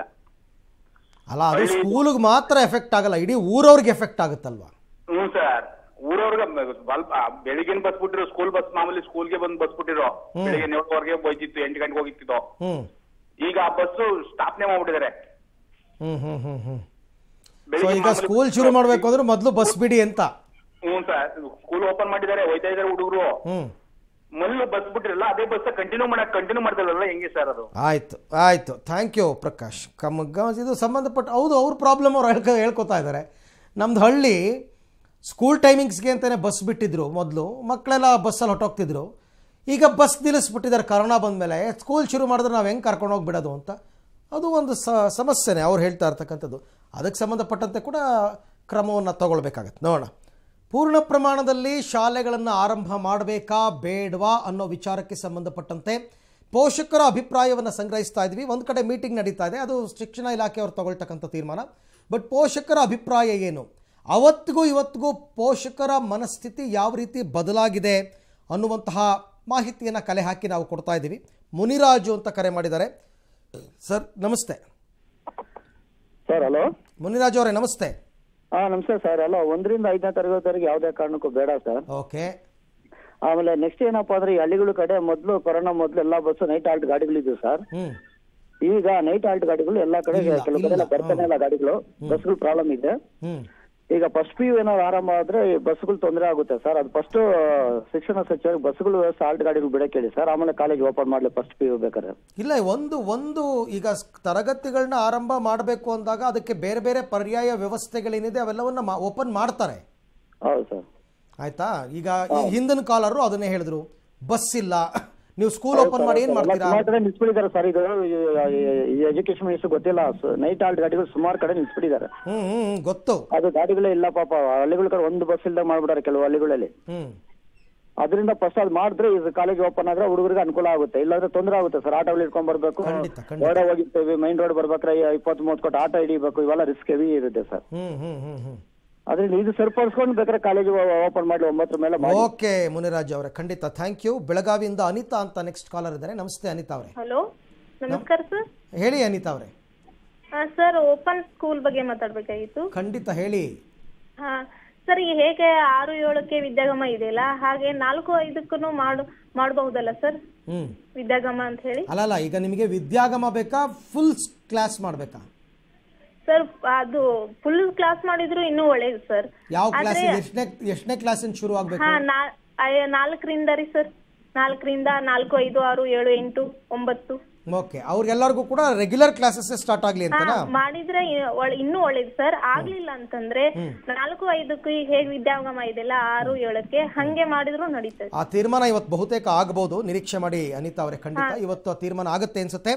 ಅಲ್ಲ ಅದು ಸ್ಕೂಲಿಗೆ ಮಾತ್ರ ಎಫೆಕ್ಟ್ ಆಗಲ್ಲ ಇಡೀ ಊರವ್ರಿಗೆ ಎಫೆಕ್ಟ್ ಆಗುತ್ತಲ್ವಾ ಹ್ಞೂ ಸರ್ ಊರವ್ರಿಗೆ ಸ್ವಲ್ಪ ಬೆಳಿಗ್ಗೆ ಬಸ್ ಬಿಟ್ಟಿರೋ ಸ್ಕೂಲ್ ಬಸ್ ಮಾಮೂಲಿ ಸ್ಕೂಲ್ಗೆ ಬಂದು ಬಸ್ ಬಿಟ್ಟಿರೋ ಹ್ಮ್. ಬೆಳಿಗ್ಗೆ ಏಳುವರೆಗೆ ಹೋಯ್ತಿತ್ತು ಎಂಟು ಗಂಟೆಗೆ ಹೋಗಿತ್ತು ಹ್ಮ್ ಈಗ ಆ ಬಸ್ಸು ಸ್ಥಾಪನೆ ಮಾಡ್ಬಿಟ್ಟಿದ್ದಾರೆ ಹ್ಮ್ ಹ್ಮ್ ಹ್ಮ್ ಹ್ಮ್ ಸೊ ಬೆಳಿಗ್ಗೆ ಈಗ ಮಾಮೂಲಿ ಸ್ಕೂಲ್ ಶುರು ಮಾಡ್ಬೇಕು ಅಂದ್ರೆ ಮೊದಲು ಬಸ್ ಬಿಡಿ ಅಂತ ಹ್ಞೂ ಸರ್ ಸ್ಕೂಲ್ ಓಪನ್ ಮಾಡಿದ್ದಾರೆ ಹೋಯ್ತಾ ಇದಾರೆ ಹುಡುಗರು ಹ್ಮ್ ಮೊದಲು ಬಸ್ ಬಿಟ್ಟಿರಲ್ಲ ಅದೇ ಬಸ್ ಕಂಟಿನ್ಯೂ ಮಾಡಕ್ ಕಂಟಿನ್ಯೂ ಮಾಡ್ತಾರಲ್ಲ ಹೆಂಗೆ ಸರ್ ಅದು ಆಯ್ತು ಆಯ್ತು ಥ್ಯಾಂಕ್ ಯು ಪ್ರಕಾಶ್ ಕಮ್ಮ ಇದು ಸಂಬಂಧಪಟ್ಟ ಹೌದು ಅವ್ರ ಪ್ರಾಬ್ಲಮ್ ಅವ್ರು ಹೇಳ್ಕೊ ಹೇಳ್ಕೊತಾ ಇದ್ದಾರೆ ನಮ್ದು ಹಳ್ಳಿ ಸ್ಕೂಲ್ ಟೈಮಿಂಗ್ಸ್ಗೆ ಅಂತಲೇ ಬಸ್ ಬಿಟ್ಟಿದ್ರು ಮೊದಲು ಮಕ್ಕಳೆಲ್ಲ ಬಸ್ಸಲ್ಲಿ ಹೊಟ್ಟೋಗ್ತಿದ್ರು ಈಗ ಬಸ್ ನಿಲ್ಲಿಸ್ಬಿಟ್ಟಿದ್ದಾರೆ ಕರೋನಾ ಬಂದಮೇಲೆ ಸ್ಕೂಲ್ ಶುರು ಮಾಡಿದ್ರೆ ನಾವು ಹೆಂಗೆ ಕರ್ಕೊಂಡು ಹೋಗ್ಬಿಡೋದು ಅಂತ ಅದು ಒಂದು ಸ ಸಮಸ್ಯೆನೇ ಅವ್ರು ಹೇಳ್ತಾ ಇರ್ತಕ್ಕಂಥದ್ದು ಅದಕ್ಕೆ ಸಂಬಂಧಪಟ್ಟಂತೆ ಕೂಡ ಕ್ರಮವನ್ನು ತಗೊಳ್ಬೇಕಾಗತ್ತೆ ನೋಡೋಣ ಪೂರ್ಣ ಪ್ರಮಾಣದಲ್ಲಿ ಶಾಲೆಗಳನ್ನು ಆರಂಭ ಮಾಡಬೇಕಾ ಬೇಡವಾ ಅನ್ನೋ ವಿಚಾರಕ್ಕೆ ಸಂಬಂಧಪಟ್ಟಂತೆ ಪೋಷಕರ ಅಭಿಪ್ರಾಯವನ್ನು ಸಂಗ್ರಹಿಸ್ತಾ ಇದ್ವಿ ಒಂದು ಕಡೆ ಮೀಟಿಂಗ್ ನಡೀತಾ ಇದೆ ಅದು ಶಿಕ್ಷಣ ಇಲಾಖೆಯವರು ತಗೊಳ್ತಕ್ಕಂಥ ತೀರ್ಮಾನ ಬಟ್ ಪೋಷಕರ ಅಭಿಪ್ರಾಯ ಏನು ಅವತ್ತಿಗೂ ಇವತ್ತಿಗೂ ಪೋಷಕರ ಮನಸ್ಥಿತಿ ಯಾವ ರೀತಿ ಬದಲಾಗಿದೆ ಅನ್ನುವಂತಹ ಮಾಹಿತಿಯನ್ನು ಕಲೆ ಹಾಕಿ ನಾವು ಕೊಡ್ತಾ ಇದ್ದೀವಿ ಮುನಿರಾಜು ಅಂತ ಕರೆ ಮಾಡಿದ್ದಾರೆ ಸರ್ ನಮಸ್ತೆ ಸರ್ ಹಲೋ ಮುನಿರಾಜು ಅವರೇ ನಮಸ್ತೆ ಹಾ ನಮಸ್ತೆ ಸರ್ ಅಲ್ಲ ಒಂದರಿಂದ ಐದನೇ ತರಗತಿವರೆಗೆ ಯಾವುದೇ ಕಾರಣಕ್ಕೂ ಬೇಡ ಸರ್ ಓಕೆ ಆಮೇಲೆ ನೆಕ್ಸ್ಟ್ ಏನಪ್ಪಾ ಅಂದ್ರೆ ಈ ಹಳ್ಳಿಗಳ ಕಡೆ ಮೊದಲು ಕೊರೋನಾ ಮೊದಲು ಎಲ್ಲಾ ಬಸ್ ನೈಟ್ ಆಲ್ಟ್ ಗಾಡಿಗಳಿದ್ವು ಸರ್ ಹ್ಮ್ ಈಗ ನೈಟ್ ಆಲ್ಟ್ ಗಾಡಿಗಳು ಎಲ್ಲಾ ಕಡೆ ಇಲ್ಲ, ಕೆಲವು ಕಡೆ ಎಲ್ಲ ಇಲ್ಲ. ಬರ್ತಾನೆ ಇಲ್ಲ ಗಾಡಿಗಳು ಬಸ್ಗಳು ಪ್ರಾಬ್ಲಮ್ ಇದೆ ಹ್ಮ್ ಈಗ ಫಸ್ಟ್ ಪಿ ಯು ಏನಾದ್ರು ಆರಂಭ ಆದ್ರೆ ಈ ಬಸ್ಗಳು ತೊಂದರೆ ಆಗುತ್ತೆ ಸರ್ ಅದು ಫಸ್ಟ್ ಶಿಕ್ಷಣ ಸಚಿವರು ಬಸ್ಗಳು ಸಾಲ್ಟ್ ಗಾಡಿಗಳು ಬಿಡಕ್ಕೆ ಹೇಳಿ ಸರ್ ಆಮೇಲೆ ಕಾಲೇಜ್ ಓಪನ್ ಮಾಡ್ಲಿ ಫಸ್ಟ್ ಪಿ ಯು ಬೇಕಾದ್ರೆ ಇಲ್ಲ ಒಂದು ಒಂದು ಈಗ ಸ್- ತರಗತಿಗಳನ್ನ ಆರಂಭ ಮಾಡಬೇಕು ಅಂದಾಗ ಅದಕ್ಕೆ ಬೇರೆ ಬೇರೆ ಪರ್ಯಾಯ ವ್ಯವಸ್ಥೆಗಳೇನಿದೆ ಅವೆಲ್ಲವನ್ನ ಓಪನ್ ಮಾಡ್ತಾರೆ ಹೌದು ಸರ್ ಆಯ್ತಾ ಈಗ ಈ ಹಿಂದಿನ ಕಾಲರು ಅದನ್ನೇ ಹೇಳಿದ್ರು ಬಸ್ ಇಲ್ಲ ನೀವು ಸ್ಕೂಲ್ ಓಪನ್ ಮಾಡಿ ಏನ್ ಮಾಡ್ತೀರಾ ಸುಮಾರು ಕಡೆ ನಿಲ್ಸ್ಬಿಟ್ಟಿದ್ದಾರೆ ಸರ್ ಇದು ಈ ಎಜುಕೇಶನ್ ಮಿನಿಸ್ಟರ್ ಗೊತ್ತಿಲ್ಲ ನೈಟ್ ಆಲ್ಟ್ ಗಾಡಿಗಳು ಸುಮಾರು ಕಡೆ ನಿಲ್ಸ್ಬಿಟ್ಟಿದ್ದಾರೆ ಹ್ಮ್ ಹ್ಮ್ ಹ್ಮ್, ಗೊತ್ತು ಅದು ಗಾಡಿಗಳೇ ಇಲ್ಲ ಪಾಪ ಹಳ್ಳಿಗಳ ಕಡೆ ಒಂದು ಬಸ್ ಇಲ್ದಾಗ ಮಾಡ್ಬಿಟ್ಟಾರೆ ಕೆಲವು ಹಳ್ಳಿಗಳಲ್ಲಿ ಹ್ಮ್ ಅದರಿಂದ ಫಸ್ಟ್ ಅದು ಮಾಡಿದ್ರೆ ಇದು ಕಾಲೇಜ್ ಓಪನ್ ಆದ್ರೆ ಹುಡುಗರಿಗೆ ಅನುಕೂಲ ಆಗುತ್ತೆ ಇಲ್ಲಾಂದ್ರೆ ತೊಂದರೆ ಆಗುತ್ತೆ ಸರ್ ಆಟೋಗಳು ಇಟ್ಕೊಂಡ್ ಬರ್ಬೇಕು ರೋಡ್ ಹೋಗಿರ್ತೀವಿ ಮೈನ್ ರೋಡ್ ಬರ್ಬೇಕಾದ್ರೆ ಇಪ್ಪತ್ತ್ ಮೂವತ್ತು ಕೊಟ್ಟು ಆಟೋ ಹಿಡಿಬೇಕು ಇವೆಲ್ಲ ರಿಸ್ಕ್ ಹೆವಿ ಇರುತ್ತೆ ಸರ್ ಹ್ಮ್ ಹ್ಮ್ ಹ್ಮ್ ಹ್ಮ್ ಅದರಿಂದ ಇದು ಸರಿಪಡಿಸ್ಕೊಂಡು ಬೇಕಾದ್ರೆ ಕಾಲೇಜ್ ಓಪನ್ ಮಾಡಿ ಒಂಬತ್ತರ ಮೇಲೆ ಮಾಡಿ ಓಕೆ ಮುನಿರಾಜ್ ಅವರೇ ಖಂಡಿತ ಥ್ಯಾಂಕ್ ಯು ಬೆಳಗಾವಿಯಿಂದ ಅನಿತಾ ಅಂತ ನೆಕ್ಸ್ಟ್ ಕಾಲರ್ ಇದ್ದಾರೆ ನಮಸ್ತೆ ಅನಿತಾ ಅವರೇ ಹಲೋ ನಮಸ್ಕಾರ ಸರ್ ಹೇಳಿ ಅನಿತಾ ಅವರೇ ಸರ್ ಓಪನ್ ಸ್ಕೂಲ್ ಬಗ್ಗೆ ಮಾತಾಡ್ಬೇಕಾಗಿತ್ತು ಖಂಡಿತ ಹೇಳಿ ಹಾ ಸರ್ ಈಗ ಹೇಗೆ ಆರು ಏಳಕ್ಕೆ ವಿದ್ಯಾಗಮ ಇದೆಯಲ್ಲ ಹಾಗೆ ನಾಲ್ಕು ಐದಕ್ಕೂ ಮಾಡು ಮಾಡಬಹುದಲ್ಲ ಸರ್ ಹ್ಮ್ ವಿದ್ಯಾಗಮ ಅಂತ ಹೇಳಿ ಅಲ್ಲ ಅಲ್ಲ ಈಗ ನಿಮಗೆ ವಿದ್ಯಾಗಮ ಬೇಕಾ ಫುಲ್ ಕ್ಲಾಸ್ ಮಾಡಬೇಕಾ ಸರ್ ಅದು ಫುಲ್ ಕ್ಲಾಸ್ ಮಾಡಿದ್ರು ಇನ್ನೂ ಒಳ್ಳೇದು ಸರ್ ಯಾವ ಆದ್ರೆ- ಕ್ಲಾಸ್ ಎಷ್ಟನೇ ಎಷ್ಟನೇ ಕ್ಲಾಸಿಂದ ಶುರು ಆಗ್ಬೇಕು ಹಾ ನಾ- ಐ- ನಾಲ್ಕರಿಂದ ರೀ ಸರ್ ನಾಲ್ಕರಿಂದ ನಾಲ್ಕು ಐದು ಆರು ಏಳು ಎಂಟು ಒಂಬತ್ತು ಓಕೆ ಅವ್ರಿಗೆಲ್ಲರಿಗೂ ಕೂಡ ರೆಗ್ಯುಲರ್ ಕ್ಲಾಸಸ್ ಸ್ಟಾರ್ಟ್ ಆಗಲಿ ಹಾ ಅಂತನಾ ಮಾಡಿದ್ರೆ ಇ- ಒಳ್ಳೆ- ಇನ್ನೂ ಒಳ್ಳೇದು ಸರ್ ಆಗ್ಲಿಲ್ಲ ಅಂತಂದ್ರೆ ಹ್ಮ್. ನಾಲ್ಕು ಐದಕ್ಕೂ ಈಗ ಹೇಗ್ ವಿದ್ಯಾಗಮ ಇದೆಯಲ್ಲ ಆರು ಏಳಕ್ಕೆ ಹಂಗೆ ಮಾಡಿದ್ರು ನಡೀತದೆ ಆ ತೀರ್ಮಾನ ಇವತ್ತು ಬಹುತೇಕ ಆಗಬಹುದು ನಿರೀಕ್ಷೆ ಮಾಡಿ ಅನಿತಾ ಅವರೇ ಖಂಡಿತ ಹಾ. ಇವತ್ತು ಆ ತೀರ್ಮಾನ ಆಗುತ್ತೆ ಅನ್ಸುತ್ತೆ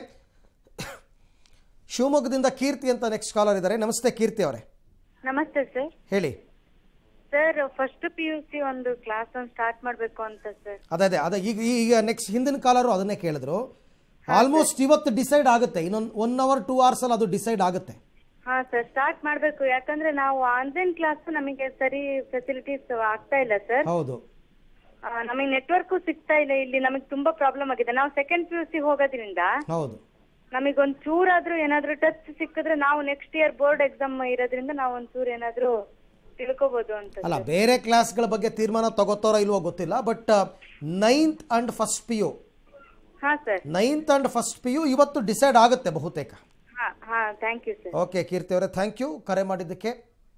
ಶಿವಮೊಗ್ಗದಿಂದ ಕೀರ್ತಿ ಅಂತ ನೆಕ್ಸ್ಟ್ ಕಾಲರ್ ಇದ್ದಾರೆ ನಮಸ್ತೆ ಕೀರ್ತಿ ಅವರೇ ನಮಸ್ತೆ ಸರ್ ಹೇಳಿ sir first P U C ಒಂದು ಕ್ಲಾಸ್ ಒಂದು ಸ್ಟಾರ್ಟ್ ಮಾಡಬೇಕು ಅಂತ ಸರ್ ಅದೇ ಅದೇ ಅದೇ ಈಗ ಈಗ ನೆಕ್ಸ್ಟ್ ಹಿಂದಿನ ಕಾಲರು ಅದನ್ನೇ ಕೇಳಿದ್ರು ಆಲ್ಮೋಸ್ಟ್ ಇವತ್ತು ಡಿಸೈಡ್ ಆಗುತ್ತೆ ಇನ್ನೊಂದು ಒನ್ ಅವರ್ ಟೂ ಅವರ್ಸ್ ಅಲ್ಲಿ ಅದು ಡಿಸೈಡ್ ಆಗುತ್ತೆ ಹಾ ಸರ್ ಸ್ಟಾರ್ಟ್ ಮಾಡಬೇಕು ಯಾಕಂದ್ರೆ ನಾವು ಆನ್ಲೈನ್ ಕ್ಲಾಸ್ ನಮಗೆ ಸರಿ ಫೆಸಿಲಿಟೀಸ್ ಆಗ್ತಾ ಇಲ್ಲ ಸರ್ ಹೌದು ನಮಗೆ ನೆಟ್ವರ್ಕ್ ಸಿಗ್ತಾ ಇಲ್ಲ ಇಲ್ಲಿ ನಮಗೆ ತುಂಬಾ ಪ್ರಾಬ್ಲಮ್ ಆಗಿದೆ ನಾವು ಸೆಕೆಂಡ್ ಪಿ ಯು ಸಿ ಹೋಗೋದ್ರಿಂದ ಹೌದು ನಮಗೆ ಒಂದ್ ಚೂರಾದ್ರೂ ಏನಾದ್ರೂ ಟಚ್ ಸಿಕ್ಕಿದ್ರೆ ನಾವು ನೆಕ್ಸ್ಟ್ ಇಯರ್ ಬೋರ್ಡ್ ಎಕ್ಸಾಮ್ ಇರೋದ್ರಿಂದ ನಾವು ಒಂದ್ ಚೂರ್ ಏನಾದ್ರೂ ತಿಳ್ಕೊಬಹುದು ಅಂತ ಅಲ್ಲ ಬೇರೆ ಕ್ಲಾಸ್ಗಳ ಬಗ್ಗೆ ತೀರ್ಮಾನ ತಗೋತಾರೋ ಇಲ್ವೋ ಗೊತ್ತಿಲ್ಲ but ninth and first P U ಹಾ sir ninth and first P U ಇವತ್ತು ಡಿಸೈಡ್ ಆಗುತ್ತೆ ಬಹುತೇಕ ಹಾ ಹಾ thank you sir okay Keerthi ಅವರೇ ಥ್ಯಾಂಕ್ ಯು ಕರೆ ಮಾಡಿದ್ದಕ್ಕೆ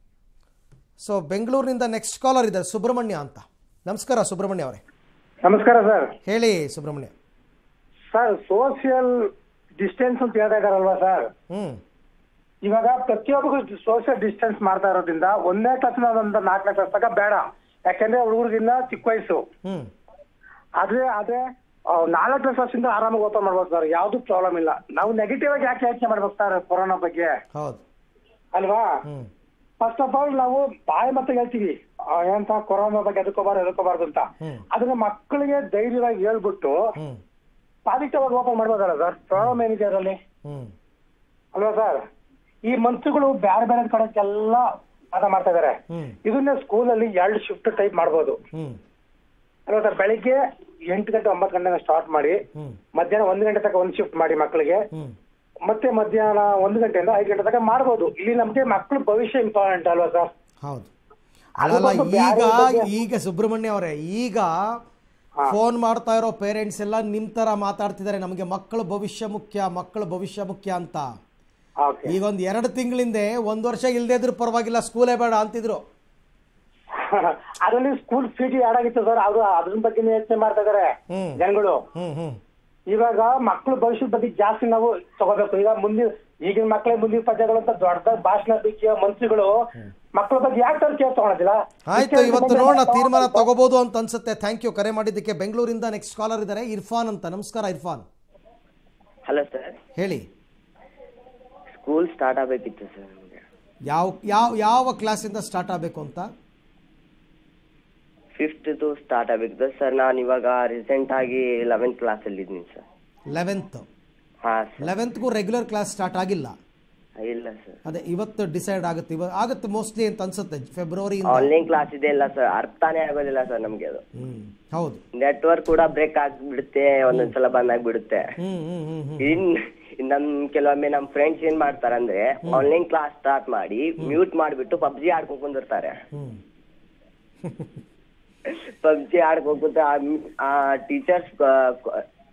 ಸೊ ಬೆಂಗಳೂರಿನಿಂದ ನೆಕ್ಸ್ಟ್ ಕಾಲರ್ ಇದೆ ಸುಬ್ರಹ್ಮಣ್ಯ ಅಂತ ನಮಸ್ಕಾರ ಸುಬ್ರಹ್ಮಣ್ಯ ಅವರೇ ನಮಸ್ಕಾರ ಸರ್ ಹೇಳಿ ಸುಬ್ರಹ್ಮಣ್ಯ ಸರ್ ಸೋಷಿಯಲ್ ಡಿಸ್ಟೆನ್ಸ್ ಅಂತ ಹೇಳ್ತಾ ಇದಾರಲ್ವಾ ಸರ್ ಹ್ಮ್ ಇವಾಗ ಪ್ರತಿಯೊಬ್ಬರಿಗೂ ಸೋಷಿಯಲ್ ಡಿಸ್ಟೆನ್ಸ್ ಮಾಡ್ತಾ ಇರೋದ್ರಿಂದ ಒಂದನೇ ಕ್ಲಾಸ್ನ ಒಂದು ನಾಲ್ಕನೇ ಕ್ಲಾಸ್ ತನಕ ಬೇಡ ಯಾಕಂದ್ರೆ ಹುಡುಗರಿಗಿನ್ನ ಚಿಕ್ಕ ವಯಸ್ಸು ಹ್ಮ್ ಆದ್ರೆ ಆದ್ರೆ ಆ, ನಾಲ್ಕನೇ ಕ್ಲಾಸಿಂದ ಆರಾಮಾಗಿ ಓಪನ್ ಮಾಡ್ಬೋದು ಸರ್ ಯಾವ್ದು ಪ್ರಾಬ್ಲಮ್ ಇಲ್ಲ ನಾವು ನೆಗೆಟಿವ್ ಆಗಿ ಯಾಕೆ ಯೋಚನೆ ಮಾಡ್ಬೇಕು ಸರ್ ಕೊರೋನಾ ಬಗ್ಗೆ ಹೌದು ಅಲ್ವಾ ಹ್ಮ್ ಫಸ್ಟ್ ಆಫ್ ಆಲ್ ನಾವು ಬಾಯಿ ಮತ್ತೆ ಹೇಳ್ತೀವಿ ಆ, ಏನಂತ ಕೊರೋನಾ ಬಗ್ಗೆ ಎದಕ್ಕೋಬಾರ್ದು ಎದಕ್ಕೋಬಾರ್ದು ಅಂತ ಹ್ಮ್ ಅದನ್ನ ಮಕ್ಕಳಿಗೆ ಧೈರ್ಯವಾಗಿ ಹೇಳ್ಬಿಟ್ಟು ಹ್ಮ್ ಪಾಸಿಟಿವ್ ಆಗಿ ಓಪನ್ ಮಾಡ್ಬೋದಲ್ಲ ಸರ್ ಪ್ರಾಬ್ಲಮ್ ಏನಿದೆ ಅದರಲ್ಲಿ ಹ್ಮ್ ಅಲ್ವಾ ಸರ್ ಈ ಮನ್ಸುಗಳು ಬೇರೆ ಬೇರೆ ಕಡೆಗೆಲ್ಲ ವಾದ ಮಾಡ್ತಾ ಇದಾರೆ ಹ್ಮ್ ಇದನ್ನ ಸ್ಕೂಲಲ್ಲಿ ಎರಡು ಶಿಫ್ಟ್ ಟೈಪ್ ಮಾಡ್ಬೋದು ಹ್ಮ್ ಅಲ್ವಾ ಸರ್ ಬೆಳಿಗ್ಗೆ ಎಂಟು ಗಂಟೆ ಒಂಬತ್ತು ಗಂಟೆ ಸ್ಟಾರ್ಟ್ ಮಾಡಿ ಹ್ಮ್ ಮಧ್ಯಾಹ್ನ ಒಂದು ಗಂಟೆ ತನಕ ಒಂದು ಶಿಫ್ಟ್ ಮಾಡಿ ಮಕ್ಕಳಿಗೆ ಹ್ಮ್ ಮತ್ತೆ ಮಧ್ಯಾಹ್ನ ಒಂದು ಗಂಟೆಯಿಂದ ಐದು ಗಂಟೆ ತನಕ ಮಾಡ್ಬೋದು ಇಲ್ಲಿ ನಮ್ಗೆ ಮಕ್ಕಳ ಭವಿಷ್ಯ ಇಂಪಾರ್ಟೆಂಟ್ ಅಲ್ವಾ ಸರ್ ಹೌದು ಅದು ಅಲ್ಲಲ್ಲ ಬಂದು ಈಗ ಬ್ಯಾರೆ ಬಗ್ಗೆ- ಈಗ ಸುಬ್ರಹ್ಮಣ್ಯ ಅವರೇ ಈಗ ಫೋನ್ ಮಾಡ್ತಾ ಇರೋ ಪೇರೆಂಟ್ಸ್ ಎಲ್ಲ ನಿಮ್ ತರ ಮಾತಾಡ್ತಿದ್ದಾರೆ ನಮಗೆ ಮಕ್ಕಳ ಭವಿಷ್ಯ ಮುಖ್ಯ ಮಕ್ಕಳ ಭವಿಷ್ಯ ಮುಖ್ಯ ಅಂತ ಈಗ ಒಂದ್ ಎರಡು ತಿಂಗಳಿಂದೆ ಒಂದ್ ವರ್ಷ ಇಲ್ದೇ ಇದ್ರು ಪರವಾಗಿಲ್ಲ ಸ್ಕೂಲೇ ಬೇಡ ಅಂತಿದ್ರು ಅದರಲ್ಲಿ ಸ್ಕೂಲ್ ಫೀಟಿ ಆಡ್ ಆಗಿತ್ತು ಸರ್ ಅವರು ಅದ್ರ ಬಗ್ಗೆ ಯೋಚನೆ ಮಾಡ್ತಾ ಇದಾರೆ ಹ್ಮ್ ಜನಗಳು ಹ್ಮ್ ಹ್ಮ್ ಇವಾಗ ಮಕ್ಕಳ ಭವಿಷ್ಯದ ಬಗ್ಗೆ ಜಾಸ್ತಿ ನಾವು ತಗೋಬೇಕು ಈಗ ಮುಂದಿನ ಈಗಿನ ಮಕ್ಕಳೇ ಮುಂದಿನ ಪದ್ಯಗಳು ಅಂತ ದೊಡ್ಡ ಭಾಷಣ ಬಿಕ್ಕಿಯ ಮಂತ್ರಿಗಳು ಮಕ್ಕಳ ಬಗ್ಗೆ ಯಾಕೆ ತರ ಕೇರ್ ತಗೊಳೋದಿಲ್ಲ ಆಯ್ತು ಇವತ್ತು ನೋಡೋಣ ತೀರ್ಮಾನ ತಗೋಬಹುದು ಅಂತ ಅನ್ಸುತ್ತೆ ಥ್ಯಾಂಕ್ ಯು ಕರೆ ಮಾಡಿದ್ದಕ್ಕೆ ಬೆಂಗಳೂರಿಂದ ನೆಕ್ಸ್ಟ್ ಕಾಲರ್ ಇದ್ದಾರೆ ಇರ್ಫಾನ್ ಅಂತ ನಮಸ್ಕಾರ ಇರ್ಫಾನ್ ಹಲೋ ಸರ್ ಹೇಳಿ ಸ್ಕೂಲ್ ಸ್ಟಾರ್ಟ್ ಆಗಬೇಕಿತ್ತು ಸರ್ ನಮಗೆ ಯಾವ ಯಾವ ಯಾವ ಕ್ಲಾಸಿಂದ ಸ್ಟಾರ್ಟ್ ಆಗಬೇಕು ಅಂತ ಫಿಫ್ತ್ದು ಸ್ಟಾರ್ಟ್ ಆಗಬೇಕಿತ್ತು ಸರ್ ನಾನು ಇವಾಗ ರೀಸೆಂಟ್ ಆಗಿ ಲೆವೆಂತ್ ಕ್ಲಾಸಲ್ಲಿ ಇದ್ದೀನಿ ಸರ್ ಲೆವೆಂತ್ ಹಾಂ ಲೆವೆಂತ್ಗೂ ರೆಗ್ಯುಲರ್ ಕ್ಲಾಸ್ ಸ್ಟಾರ್ಟ್ ಆಗಿಲ್ಲ ಇಲ್ಲ ಸರ್ ಅದೇ ಇವತ್ತು ಡಿಸೈಡ್ ಆಗುತ್ತೆ ಇವ ಆಗುತ್ತೆ ಮೋಸ್ಟ್ಲಿ ಅಂತ ಅನ್ಸುತ್ತೆ ಫೆಬ್ರವರಿ ಆನ್ಲೈನ್ ಕ್ಲಾಸ್ ಇದೆ ಇಲ್ಲ ಸರ್ ಅರ್ಥನೇ ಆಗೋದಿಲ್ಲ ಸರ್ ನಮಗೆ ಅದು ಹ್ಮ್ ಹೌದು ನೆಟ್ವರ್ಕ್ ಕೂಡ ಬ್ರೇಕ್ ಆಗಿಬಿಡುತ್ತೆ ಒಂದೊಂದ್ಸಲ ಬಂದ್ ಆಗ್ಬಿಡುತ್ತೆ ಹ್ಮ್ ಹ್ಮ್ ಹ್ಮ್ ಹ್ಮ್ ಇನ್ ನಮ್ ಕೆಲವೊಮ್ಮೆ ನಮ್ ಫ್ರೆಂಡ್ಸ್ ಏನ್ ಮಾಡ್ತಾರಂದ್ರೆ ಆನ್ಲೈನ್ ಕ್ಲಾಸ್ ಸ್ಟಾರ್ಟ್ ಮಾಡಿ ಮ್ಯೂಟ್ ಮಾಡ್ಬಿಟ್ಟು ಪಬ್ಜಿ ಆಡ್ಕೊಂಡ್ ಕುಂದಿರ್ತಾರೆ ಹ್ಮ್ ಪಬ್ಜಿ ಆಡ್ಕೊಂಡ್ ಕುಂತ ಆ ಟೀಚರ್ಸ್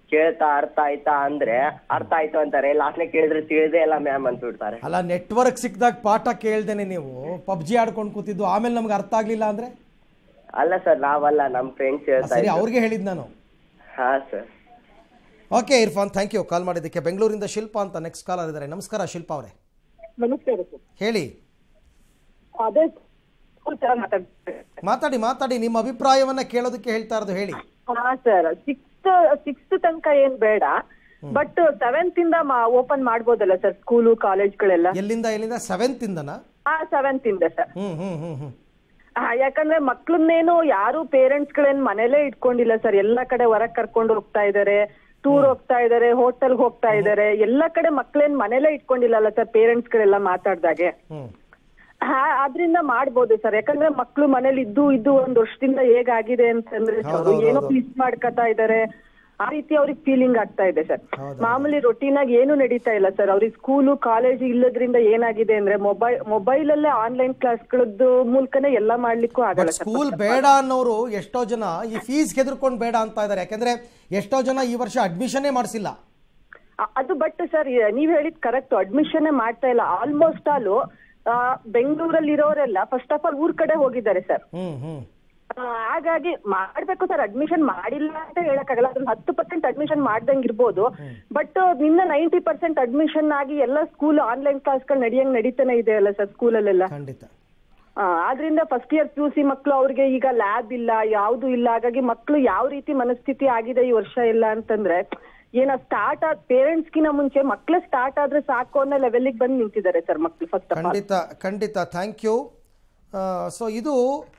ಕೇಳ್ತಾ ಅರ್ಥ ಆಯ್ತಾ ಅಂದ್ರೆ ಅರ್ಥ ಆಯ್ತು ಅಂತಾರೆ ಲಾಸ್ಟ್ನೇ ಕೇಳಿದ್ರೆ ತಿಳಿದೇ ಇಲ್ಲ ಮ್ಯಾಮ್ ಅಂತ ಬಿಡ್ತಾರೆ ಅಲ್ಲ ನೆಟ್ವರ್ಕ್ ಸಿಕ್ಕಿದಾಗ ಪಾಠ ಕೇಳ್ದೇನೆ ನೀವು ಪಬ್ಜಿ ಆಡ್ಕೊಂಡು ಕೂತಿದ್ದು ಆಮೇಲೆ ನಮ್ಗೆ ಅರ್ಥ ಆಗಲಿಲ್ಲ ಅಂದರೆ ಅಲ್ಲ ಸರ್ ನಾವಲ್ಲ ನಮ್ ಫ್ರೆಂಡ್ಸ್ ಹೇಳ್ತಾ ಸರಿ ಇದ್ರು. ಅವ್ರಿಗೆ ಹೇಳಿದ್ದು ನಾನು ಹಾ sir okay Irfan thank you call ಮಾಡಿದ್ದಕ್ಕೆ ಬೆಂಗಳೂರಿಂದ ಶಿಲ್ಪ ಅಂತ ನೆಕ್ಸ್ಟ್ ಕಾಲರ್ ಇದ್ದಾರೆ ನಮಸ್ಕಾರ ಶಿಲ್ಪ ಅವರೇ ನಮಸ್ಕಾರ ಸರ್ ಹೇಳಿ ಅದೇ ಸ್ಕೂಲ್ ಚೆನ್ನಾಗಿ ಮಾತಾಡ್ತಾರೆ ಮಾತಾಡಿ ಮಾತಾಡಿ ನಿಮ್ಮ ಅಭಿಪ್ರಾಯವನ್ನ ಕೇಳೋದಕ್ಕೆ ಹೇಳ್ತಾ ಇರೋದು ಹೇಳಿ ಹಾ ಸರ್ ಸಿಕ್ಸ್ತ್ ಸಿಕ್ಸ್ತ್ ತನಕ ಏನ್ ಬೇಡ ಬಟ್ ಸೆವೆಂತ್ ಇಂದ ಓಪನ್ ಮಾಡ್ಬೋದಲ್ಲ ಸರ್ ಸ್ಕೂಲು ಕಾಲೇಜ್ಗಳೆಲ್ಲ ಎಲ್ಲಿಂದ ಎಲ್ಲಿಂದ ಸೆವೆಂತ್ ಇಂದನಾ ಹಾ ಸೆವೆಂತ್ ಇಂದ ಸರ್ ಹ್ಮ್ ಹ್ಮ್ ಹ್ಮ್ ಹ್ಮ್ ಹಾ ಯಾಕಂದ್ರೆ ಮಕ್ಳನ್ನೇನು ಯಾರು ಪೇರೆಂಟ್ಸ್ ಗಳೇನ್ ಮನೇಲೇ ಇಟ್ಕೊಂಡಿಲ್ಲ ಸರ್ ಎಲ್ಲಾ ಕಡೆ ಹೊರಗ್ ಕರ್ಕೊಂಡು ಹೋಗ್ತಾ ಇದಾರೆ ಟೂರ್ ಹೋಗ್ತಾ ಇದಾರೆ ಹೋಟೆಲ್ ಹೋಗ್ತಾ ಇದಾರೆ ಎಲ್ಲಾ ಕಡೆ ಮಕ್ಳೇನ್ ಮನೇಲೇ ಇಟ್ಕೊಂಡಿಲ್ಲಲ್ಲ ಸರ್ ಪೇರೆಂಟ್ಸ್ ಗಳೆಲ್ಲ ಮಾತಾಡ್ದಾಗೆ ಹ್ಮ್ ಹಾ ಅದ್ರಿಂದ ಮಾಡ್ಬೋದು ಸರ್ ಯಾಕಂದ್ರೆ ಮಕ್ಳು ಮನೇಲಿ ಇದ್ದು ಇದ್ದು ಒಂದ್ ವರ್ಷದಿಂದ ಹೇಗಾಗಿದೆ ಅಂತಂದ್ರೆ sir, ಹೌದು, ಹೌದು, ಏನೋ ಹೌದು. ಮಿಸ್ ಮಾಡ್ಕೊತಾ ಇದಾರೆ ಆ ರೀತಿ ಅವ್ರಿಗೆ ಫೀಲಿಂಗ್ ಆಗ್ತಾ ಇದೆ ಸರ್ ಮಾಮೂಲಿ ರೊಟೀನ್ ಆಗಿ ಏನು ನಡೀತಾ ಇಲ್ಲ ಸರ್ ಅವ್ರಿಗೆ ಸ್ಕೂಲು ಕಾಲೇಜ್ ಇಲ್ಲದ್ರಿಂದ ಏನಾಗಿದೆ ಅಂದ್ರೆ ಮೊಬೈಲ್ ಮೊಬೈಲ್ ಅಲ್ಲೇ ಆನ್ಲೈನ್ ಕ್ಲಾಸ್ಗಳದ್ದು ಮೂಲಕನೇ ಎಲ್ಲ ಮಾಡ್ಲಿಕ್ಕೂ ಆಗಲ್ಲ ಸರ್ ಸ್ಕೂಲ್ ಬೇಡ ಅನ್ನೋರು ಎಷ್ಟೋ ಜನ ಈ ಫೀಸ್ ಹೆದರ್ಕೊಂಡು ಬೇಡ ಅಂತ ಇದ್ದಾರೆ ಯಾಕಂದ್ರೆ ಎಷ್ಟೋ ಜನ ಈ ವರ್ಷ ಅಡ್ಮಿಷನ್ನೇ ಮಾಡಿಸಿಲ್ಲ ಅ- ಅದು ಬಟ್ ಸರ್ ನೀವ್ ಹೇಳಿದ್ ಕರೆಕ್ಟ್ ಅಡ್ಮಿಷನ್ ಮಾಡ್ತಾ ಇಲ್ಲ ಆಲ್ಮೋಸ್ಟ್ ಆಲ್ ಬೆಂಗಳೂರಲ್ಲಿ ಇರೋರೆಲ್ಲ ಫಸ್ಟ್ ಆಫ್ ಆಲ್ ಊರ್ ಕಡೆ ಹೋಗಿದ್ದಾರೆ ಸರ್ ಹ್ಮ್ ಹ್ಮ್ ಹಾಗಾಗಿ ಮಾಡ್ಬೇಕು ಸರ್ ಅಡ್ಮಿಷನ್ ಮಾಡಿಲ್ಲ ಅಂತ ಹೇಳಕ್ಕಾಗಲ್ಲ ಅದ್ರಲ್ಲಿ ಹತ್ತು ಪರ್ಸೆಂಟ್ ಅಡ್ಮಿಷನ್ ಮಾಡ್ದಂಗ್ ಇರ್ಬೋದು ಬಟ್ ನಿನ್ನ ನೈಂಟಿ ಪರ್ಸೆಂಟ್ ಅಡ್ಮಿಷನ್ ಆಗಿ ಎಲ್ಲ ಸ್ಕೂಲ್ ಆನ್ಲೈನ್ ಕ್ಲಾಸ್ಗಳು ನಡಿಯಂಗ್ ನಡೀತಾನೆ ಇದೆ ಅಲ್ಲ ಸರ್ ಸ್ಕೂಲಲ್ಲೆಲ್ಲ ಖಂಡಿತ ಆ, ಆದ್ರಿಂದ first year P U C ಮಕ್ಕಳು ಅವ್ರಿಗೆ ಈಗ ಲ್ಯಾಬ್ ಇಲ್ಲ ಯಾವ್ದು ಇಲ್ಲ ಹಾಗಾಗಿ ಮಕ್ಕಳು ಯಾವ ರೀತಿ ಮನಸ್ಥಿತಿ ಆಗಿದೆ ಈ ವರ್ಷ ಇಲ್ಲ ಅಂತಂದ್ರೆ ಏನ ಸ್ಟಾರ್ಟ್ ಆದ ಪೇರೆಂಟ್ಸ್ ಗಿನ ಮುಂಚೆ ಮಕ್ಳು ಸ್ಟಾರ್ಟ್ ಆದ್ರೆ ಸಾಕು ಅನ್ನೋ ಲೆವೆಲ್ಗೆ ಬಂದು ನಿಂತಿದ್ದಾರೆ ಸರ್ ಮಕ್ಳು ಫಸ್ಟ್ ಆಫ್ ಆಲ್ ಖಂಡಿತ ಖಂಡಿತ ಥ್ಯಾಂಕ್ ಯು ಸೊ ಇದು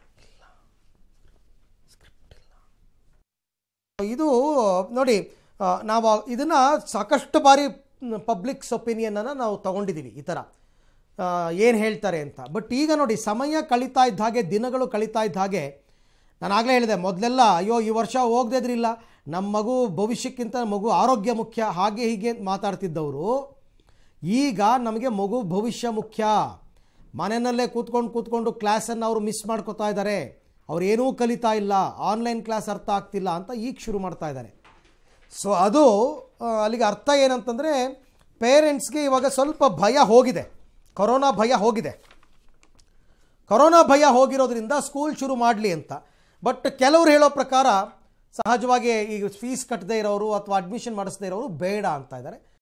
ಇದು ನೋಡಿ ಆ, ನಾವು ಇದನ್ನು ಸಾಕಷ್ಟು ಬಾರಿ ಪಬ್ಲಿಕ್ಸ್ ಒಪಿನಿಯನನ್ನು ನಾವು ತಗೊಂಡಿದ್ದೀವಿ ಈ ಥರ ಏನು ಹೇಳ್ತಾರೆ ಅಂತ ಬಟ್ ಈಗ ನೋಡಿ ಸಮಯ ಕಳೀತಾ ಇದ್ದ ಹಾಗೆ ದಿನಗಳು ಕಳೀತಾ ಇದ್ದ ಹಾಗೆ ನಾನು ಆಗಲೇ ಹೇಳಿದೆ ಮೊದಲೆಲ್ಲ ಅಯ್ಯೋ ಈ ವರ್ಷ ಹೋಗದಿದ್ರಿಲ್ಲ ನಮ್ಮ ಮಗು ಭವಿಷ್ಯಕ್ಕಿಂತ ಮಗು ಆರೋಗ್ಯ ಮುಖ್ಯ ಹಾಗೆ ಹೀಗೆ ಅಂತ ಮಾತಾಡ್ತಿದ್ದವರು ಈಗ ನಮಗೆ ಮಗು ಭವಿಷ್ಯ ಮುಖ್ಯ ಮನೆಯಲ್ಲೇ ಕೂತ್ಕೊಂಡು ಕೂತ್ಕೊಂಡು ಕ್ಲಾಸನ್ನು ಅವರು ಮಿಸ್ ಮಾಡ್ಕೋತಾ ಇದ್ದಾರೆ ಅವ್ರು ಏನೂ ಕಲಿತಾ ಇಲ್ಲ ಆನ್ಲೈನ್ ಕ್ಲಾಸ್ ಅರ್ಥ ಆಗ್ತಿಲ್ಲ ಅಂತ ಈಗ ಶುರು ಮಾಡ್ತಾ ಇದ್ದಾರೆ ಸೊ ಅದು ಆ, ಅಲ್ಲಿಗೆ ಅರ್ಥ ಏನಂತಂದರೆ ಪೇರೆಂಟ್ಸ್ಗೆ ಇವಾಗ ಸ್ವಲ್ಪ ಭಯ ಹೋಗಿದೆ ಕೊರೋನಾ ಭಯ ಹೋಗಿದೆ ಕೊರೋನಾ ಭಯ ಹೋಗಿರೋದ್ರಿಂದ ಸ್ಕೂಲ್ ಶುರು ಮಾಡಲಿ ಅಂತ ಬಟ್ ಕೆಲವರು ಹೇಳೋ ಪ್ರಕಾರ ಸಹಜವಾಗಿ ಈಗ ಫೀಸ್ ಕಟ್ಟದೇ ಇರೋರು ಅಥವಾ ಅಡ್ಮಿಷನ್ ಮಾಡಿಸದೇ ಇರೋರು ಬೇಡ ಅಂತ ಇದ್ದಾರೆ